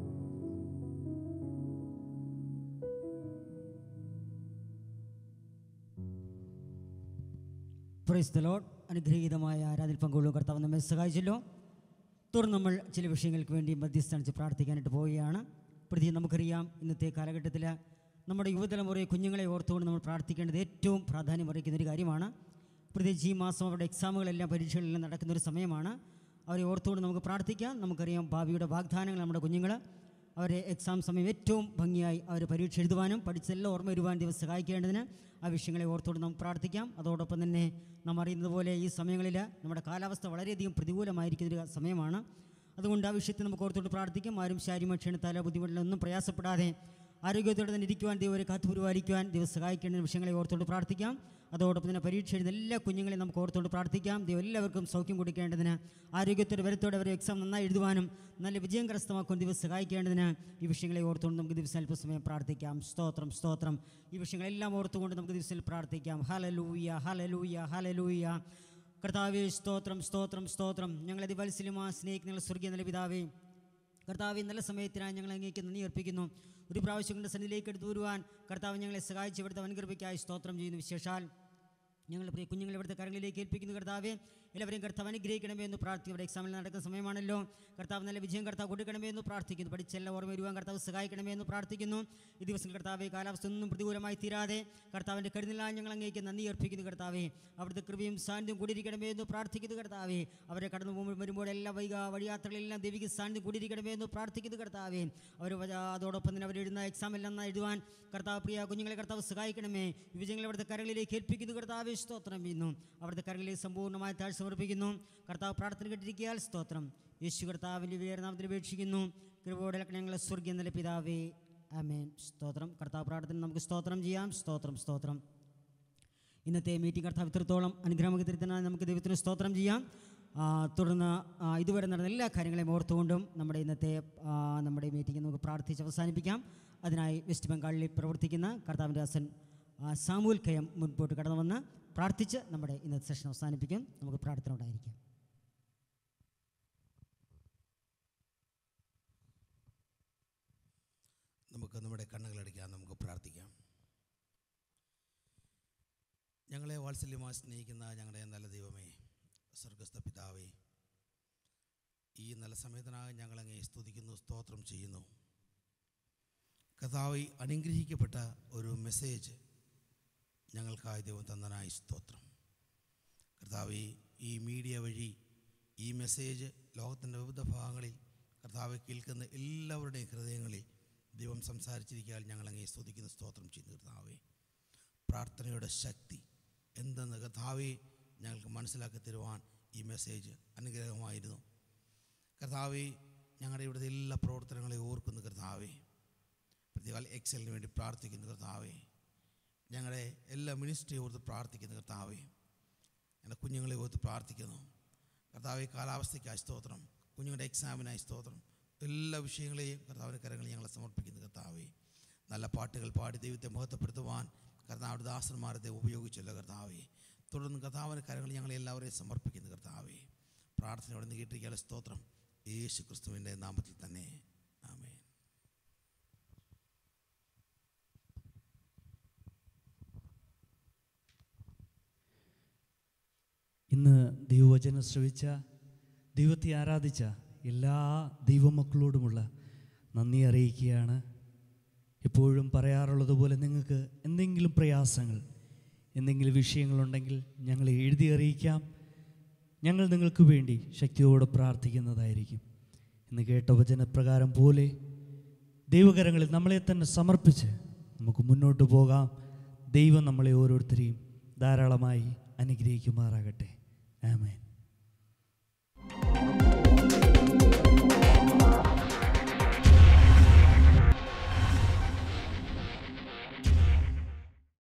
praise the lord അനുഗ്രഹീതമായ ആരാധന പങ്കുകൊള്ളും കർത്താവ് നമ്മെ സഹായിച്ചല്ലോ തുടർന്ന് നമ്മൾ ചില വിഷയങ്ങൾക്ക് വേണ്ടി മധ്യസ്ഥാനിച്ച് പ്രാർത്ഥിക്കാനായിട്ട് പോവുകയാണ് പ്രതി നമുക്കറിയാം ഇന്നത്തെ കാലഘട്ടത്തിൽ നമ്മുടെ യുവതലമുറയെ കുഞ്ഞുങ്ങളെ ഓർത്തുകൊണ്ട് നമ്മൾ പ്രാർത്ഥിക്കേണ്ടത് ഏറ്റവും പ്രാധാന്യം അറിയിക്കുന്ന ഒരു കാര്യമാണ് പ്രത്യേകിച്ച് ഈ മാസം അവരുടെ എക്സാമുകളെല്ലാം പരീക്ഷകളെല്ലാം നടക്കുന്ന ഒരു സമയമാണ് അവരെ ഓർത്തുകൊണ്ട് നമുക്ക് പ്രാർത്ഥിക്കാം നമുക്കറിയാം ഭാവിയുടെ വാഗ്ദാനങ്ങൾ നമ്മുടെ കുഞ്ഞുങ്ങൾ അവരെ എക്സാം സമയം ഏറ്റവും ഭംഗിയായി അവർ പരീക്ഷ എഴുതുവാനും പഠിച്ചെല്ലാം ഓർമ്മ വരുവാൻ ദിവസം സഹായിക്കേണ്ടതിന് ആ വിഷയങ്ങളെ ഓർത്തുകൊണ്ട് നമുക്ക് പ്രാർത്ഥിക്കാം അതോടൊപ്പം തന്നെ നാം അറിയുന്നത് പോലെ ഈ സമയങ്ങളിൽ നമ്മുടെ കാലാവസ്ഥ വളരെയധികം പ്രതികൂലമായിരിക്കുന്ന ഒരു സമയമാണ് അതുകൊണ്ട് ആ വിഷയത്തെ നമുക്ക് ഓർത്തോട്ട് പ്രാർത്ഥിക്കാം ആരും ശാരീരിക ക്ഷീണത്താലോ ബുദ്ധിമുട്ടിലൊന്നും പ്രയാസപ്പെടാതെ ആരോഗ്യത്തോടെ തന്നെ ഇരിക്കുവാൻ ദൈവം ഒരു കാത്തു പരിപാലിക്കുവാൻ ദൈവം സഹായിക്കേണ്ട വിഷയങ്ങളെ ഓർത്തോട്ട് പ്രാർത്ഥിക്കാം അതോടൊപ്പം തന്നെ പരീക്ഷ എഴുതുന്ന എല്ലാ കുഞ്ഞുങ്ങളെയും നമുക്ക് ഓർത്തോട്ട് പ്രാർത്ഥിക്കാം ദൈവം എല്ലാവർക്കും സൗഖ്യം കൊടുക്കേണ്ടതിന് ആരോഗ്യത്തോടെ വരത്തോടെ അവരെ എക്സാം നന്നായി എഴുതുവാനും നല്ല വിജയം കരസ്ഥമാക്കുവാൻ ദൈവം സഹായിക്കേണ്ടതിന് ഈ വിഷയങ്ങളെ ഓർത്തുകൊണ്ട് നമുക്ക് ദിവസം അല്പസമയം പ്രാർത്ഥിക്കാം സ്തോത്രം സ്തോത്രം ഈ വിഷയങ്ങളെല്ലാം ഓർത്തുകൊണ്ട് നമുക്ക് ദിവസത്തിൽ പ്രാർത്ഥിക്കാം ഹലലൂയ ഹലലൂയ ഹലലൂയ കർത്താവേ സ്തോത്രം സ്തോത്രം സ്തോത്രം ഞങ്ങളെ ദിവത്സല്യമാ സ്നേഹിക്കുന്ന സ്വർഗീയ നല്ല പിതാവേ കർത്താവ് നല്ല സമയത്തിനായി ഞങ്ങൾ അങ്ങേക്ക് നന്ദി അർപ്പിക്കുന്നു ഒരു പ്രാവശ്യം കൊണ്ട് സന്നിധിയിലേക്ക് എടുത്തു വരുവാൻ കർത്താവ് ഞങ്ങളെ സഹായിച്ച് ഇവിടുത്തെ വൻകൃപയ്ക്കായി സ്തോത്രം ചെയ്യുന്നു വിശേഷാൽ ഞങ്ങൾ പ്രിയ കുഞ്ഞുങ്ങളെ ഇവിടുത്തെ കരങ്ങളിലേക്ക് ഏൽപ്പിക്കുന്നു കർത്താവെ എല്ലാവരെയും കർത്താവ് അനുഗ്രഹിക്കണമേ എന്ന് പ്രാർത്ഥിക്കും ഇവിടെ എക്സാമിൽ നടക്കുന്ന സമയമാണല്ലോ കർത്താവ് നല്ല വിജയം കർത്താവ് കൊടുക്കണമേ എന്ന് പ്രാർത്ഥിക്കുന്നു പഠിച്ചെല്ലാം ഓർമ്മ വരുവാൻ കർത്താവ് സഹായിക്കണമേ എന്ന് പ്രാർത്ഥിക്കുന്നു ഈ ദിവസം കർത്താവെ കാലാവസ്ഥ ഒന്നും പ്രതികൂലമായി തീരാതെ കർത്താവിൻ്റെ കരുതലായി ഞങ്ങൾ അങ്ങേക്ക് നന്ദി അർപ്പിക്കുന്നു കർത്താവെ അവിടുത്തെ കൃപയും സാന്നിധ്യം കൂടിയിരിക്കണമേ എന്ന് പ്രാർത്ഥിക്കുന്നു കർത്താവെ അവരെ കടന്നു പോകുമ്പോൾ വരുമ്പോൾ എല്ലാ വൈക വഴിയാത്രകളെല്ലാം ദൈവിക സാന്നിധ്യം കൂടിയിരിക്കണമേ എന്ന് പ്രാർത്ഥിക്കുന്നു കർത്താവെ അവർ അതോടൊപ്പം തന്നെ അവർ എഴുതുന്ന എക്സാം എല്ലാം എഴുതുവാൻ കർത്താവ് പ്രിയ കുഞ്ഞുങ്ങളെ കർത്താവ് സഹായിക്കണമേ വിജയങ്ങളെ അവിടുത്തെ കരങ്ങളിലേക്ക് ഏൽപ്പിക്കുന്നു കർത്താവെ സ്തോത്രം ചെയ്യുന്നു അവിടുത്തെ കരങ്ങളിലേക്ക് സമ്പൂർണ്ണമായി താഴ്ച സമർപ്പിക്കുന്നു കർത്താവ് പ്രാർത്ഥന കേട്ടിരിക്കാൻ സ്തോത്രം യേശു കർത്താവിൻ്റെ വേർനാമത്തിൽ അപേക്ഷിക്കുന്നു കൃപയോടെ ഞങ്ങളെ സ്വർഗീയ നല്ല പിതാവേ ആമേൻ സ്തോത്രം കർത്താവ് പ്രാർത്ഥന നമുക്ക് സ്തോത്രം ചെയ്യാം സ്തോത്രം സ്തോത്രം ഇന്നത്തെ മീറ്റിംഗ് കർത്താവ് ഇത്രത്തോളം അനുഗ്രഹമുഖത്തിരുത്തനായി നമുക്ക് ദൈവത്തിന് സ്തോത്രം ചെയ്യാം ആ, തുടർന്ന് ആ, ഇതുവരെ നടന്ന എല്ലാ കാര്യങ്ങളെയും ഓർത്തുകൊണ്ടും നമ്മുടെ ഇന്നത്തെ ആ, നമ്മുടെ മീറ്റിംഗ് നമുക്ക് പ്രാർത്ഥിച്ച് അവസാനിപ്പിക്കാം അതിനായി വെസ്റ്റ് ബംഗാളിൽ പ്രവർത്തിക്കുന്ന കർത്താവിൻ്റെ ദാസൻ ആ, സാമൂൽ കയം മുൻപോട്ട് കടന്നു വന്ന് പ്രാർത്ഥിച്ച് നമ്മുടെ ഇന്നത്തെ സെഷൻ അവസാനിപ്പിക്കും നമുക്ക് പ്രാർത്ഥന ഉണ്ടായിരിക്കാം നമുക്ക് നമ്മുടെ കണ്ണുകളടിക്കാൻ നമുക്ക് പ്രാർത്ഥിക്കാം ഞങ്ങളെ വാത്സല്യമായി സ്നേഹിക്കുന്ന ഞങ്ങളുടെ നല്ല ദൈവമേ സ്വർഗസ്ഥ പിതാവേ ഈ നല്ല സമയത്തിനായി ഞങ്ങളങ്ങേ സ്തുതിക്കുന്നു സ്തോത്രം ചെയ്യുന്നു കഥാവി അനുഗ്രഹിക്കപ്പെട്ട ഒരു മെസ്സേജ് ഞങ്ങൾക്കായി ദൈവം തന്നനായി സ്തോത്രം കർത്താവെ ഈ മീഡിയ വഴി ഈ മെസ്സേജ് ലോകത്തിൻ്റെ വിവിധ ഭാഗങ്ങളിൽ കർത്താവെ കേൾക്കുന്ന എല്ലാവരുടെയും ഹൃദയങ്ങളിൽ ദൈവം സംസാരിച്ചിരിക്കാൻ ഞങ്ങൾ അങ്ങേ സ്തുതിക്കുന്ന സ്തോത്രം ചെയ്യുന്നു കർത്താവെ പ്രാർത്ഥനയുടെ ശക്തി എന്തെന്ന് കർത്താവെ ഞങ്ങൾക്ക് മനസ്സിലാക്കി തരുവാൻ ഈ മെസ്സേജ് അനുഗ്രഹമായിരുന്നു കർത്താവെ ഞങ്ങളുടെ ഇവിടുത്തെ എല്ലാ പ്രവർത്തനങ്ങളെ ഓർക്കുന്നു കർത്താവെ പ്രതികാൽ എക്സലിന് വേണ്ടി പ്രാർത്ഥിക്കുന്നു കർത്താവെ ഞങ്ങളുടെ എല്ലാ മിനിസ്ട്രി ഓർത്ത് പ്രാർത്ഥിക്കുന്നു കർത്താവെ എൻ്റെ കുഞ്ഞുങ്ങളെ ഓർത്ത് പ്രാർത്ഥിക്കുന്നു കർത്താവെ കാലാവസ്ഥയ്ക്കായി സ്തോത്രം കുഞ്ഞുങ്ങളുടെ എക്സാമിനായി സ്തോത്രം എല്ലാ വിഷയങ്ങളെയും കർത്താവിൻ്റെ കരങ്ങളിൽ ഞങ്ങളെ സമർപ്പിക്കുന്നു കർത്താവെ നല്ല പാട്ടുകൾ പാടി ദൈവത്തെ മഹത്വപ്പെടുത്തുവാൻ കർത്താവിടെ ദാസന്മാരെ ഉപയോഗിച്ചല്ലോ കർത്താവെ തുടർന്ന് കർത്താവിൻ്റെ കരങ്ങളിൽ ഞങ്ങളെ എല്ലാവരെയും സമർപ്പിക്കുന്നു കർത്താവെ പ്രാർത്ഥനയോടെ നിന്ന് കേട്ടിരിക്കാനുള്ള സ്തോത്രം യേശു ക്രിസ്തുവിൻ്റെ നാമത്തിൽ തന്നെ ആമേൻ ഇന്ന് ദൈവവചനം ശ്രവിച്ച ദൈവത്തെ ആരാധിച്ച എല്ലാ ദൈവമക്കളോടുമുള്ള നന്ദി അറിയിക്കുകയാണ് എപ്പോഴും പറയാറുള്ളത് പോലെ നിങ്ങൾക്ക് എന്തെങ്കിലും പ്രയാസങ്ങൾ എന്തെങ്കിലും വിഷയങ്ങളുണ്ടെങ്കിൽ ഞങ്ങളെ എഴുതി അറിയിക്കാം ഞങ്ങൾ നിങ്ങൾക്ക് വേണ്ടി ശക്തിയോടെ പ്രാർത്ഥിക്കുന്നതായിരിക്കും ഇന്ന് കേട്ട വചനപ്രകാരം പോലെ ദൈവകരങ്ങളിൽ നമ്മളെ തന്നെ സമർപ്പിച്ച് നമുക്ക് മുന്നോട്ട് പോകാം ദൈവം നമ്മളെ ഓരോരുത്തരെയും ധാരാളമായി അനുഗ്രഹിക്കുമാറാകട്ടെ ആമേൻ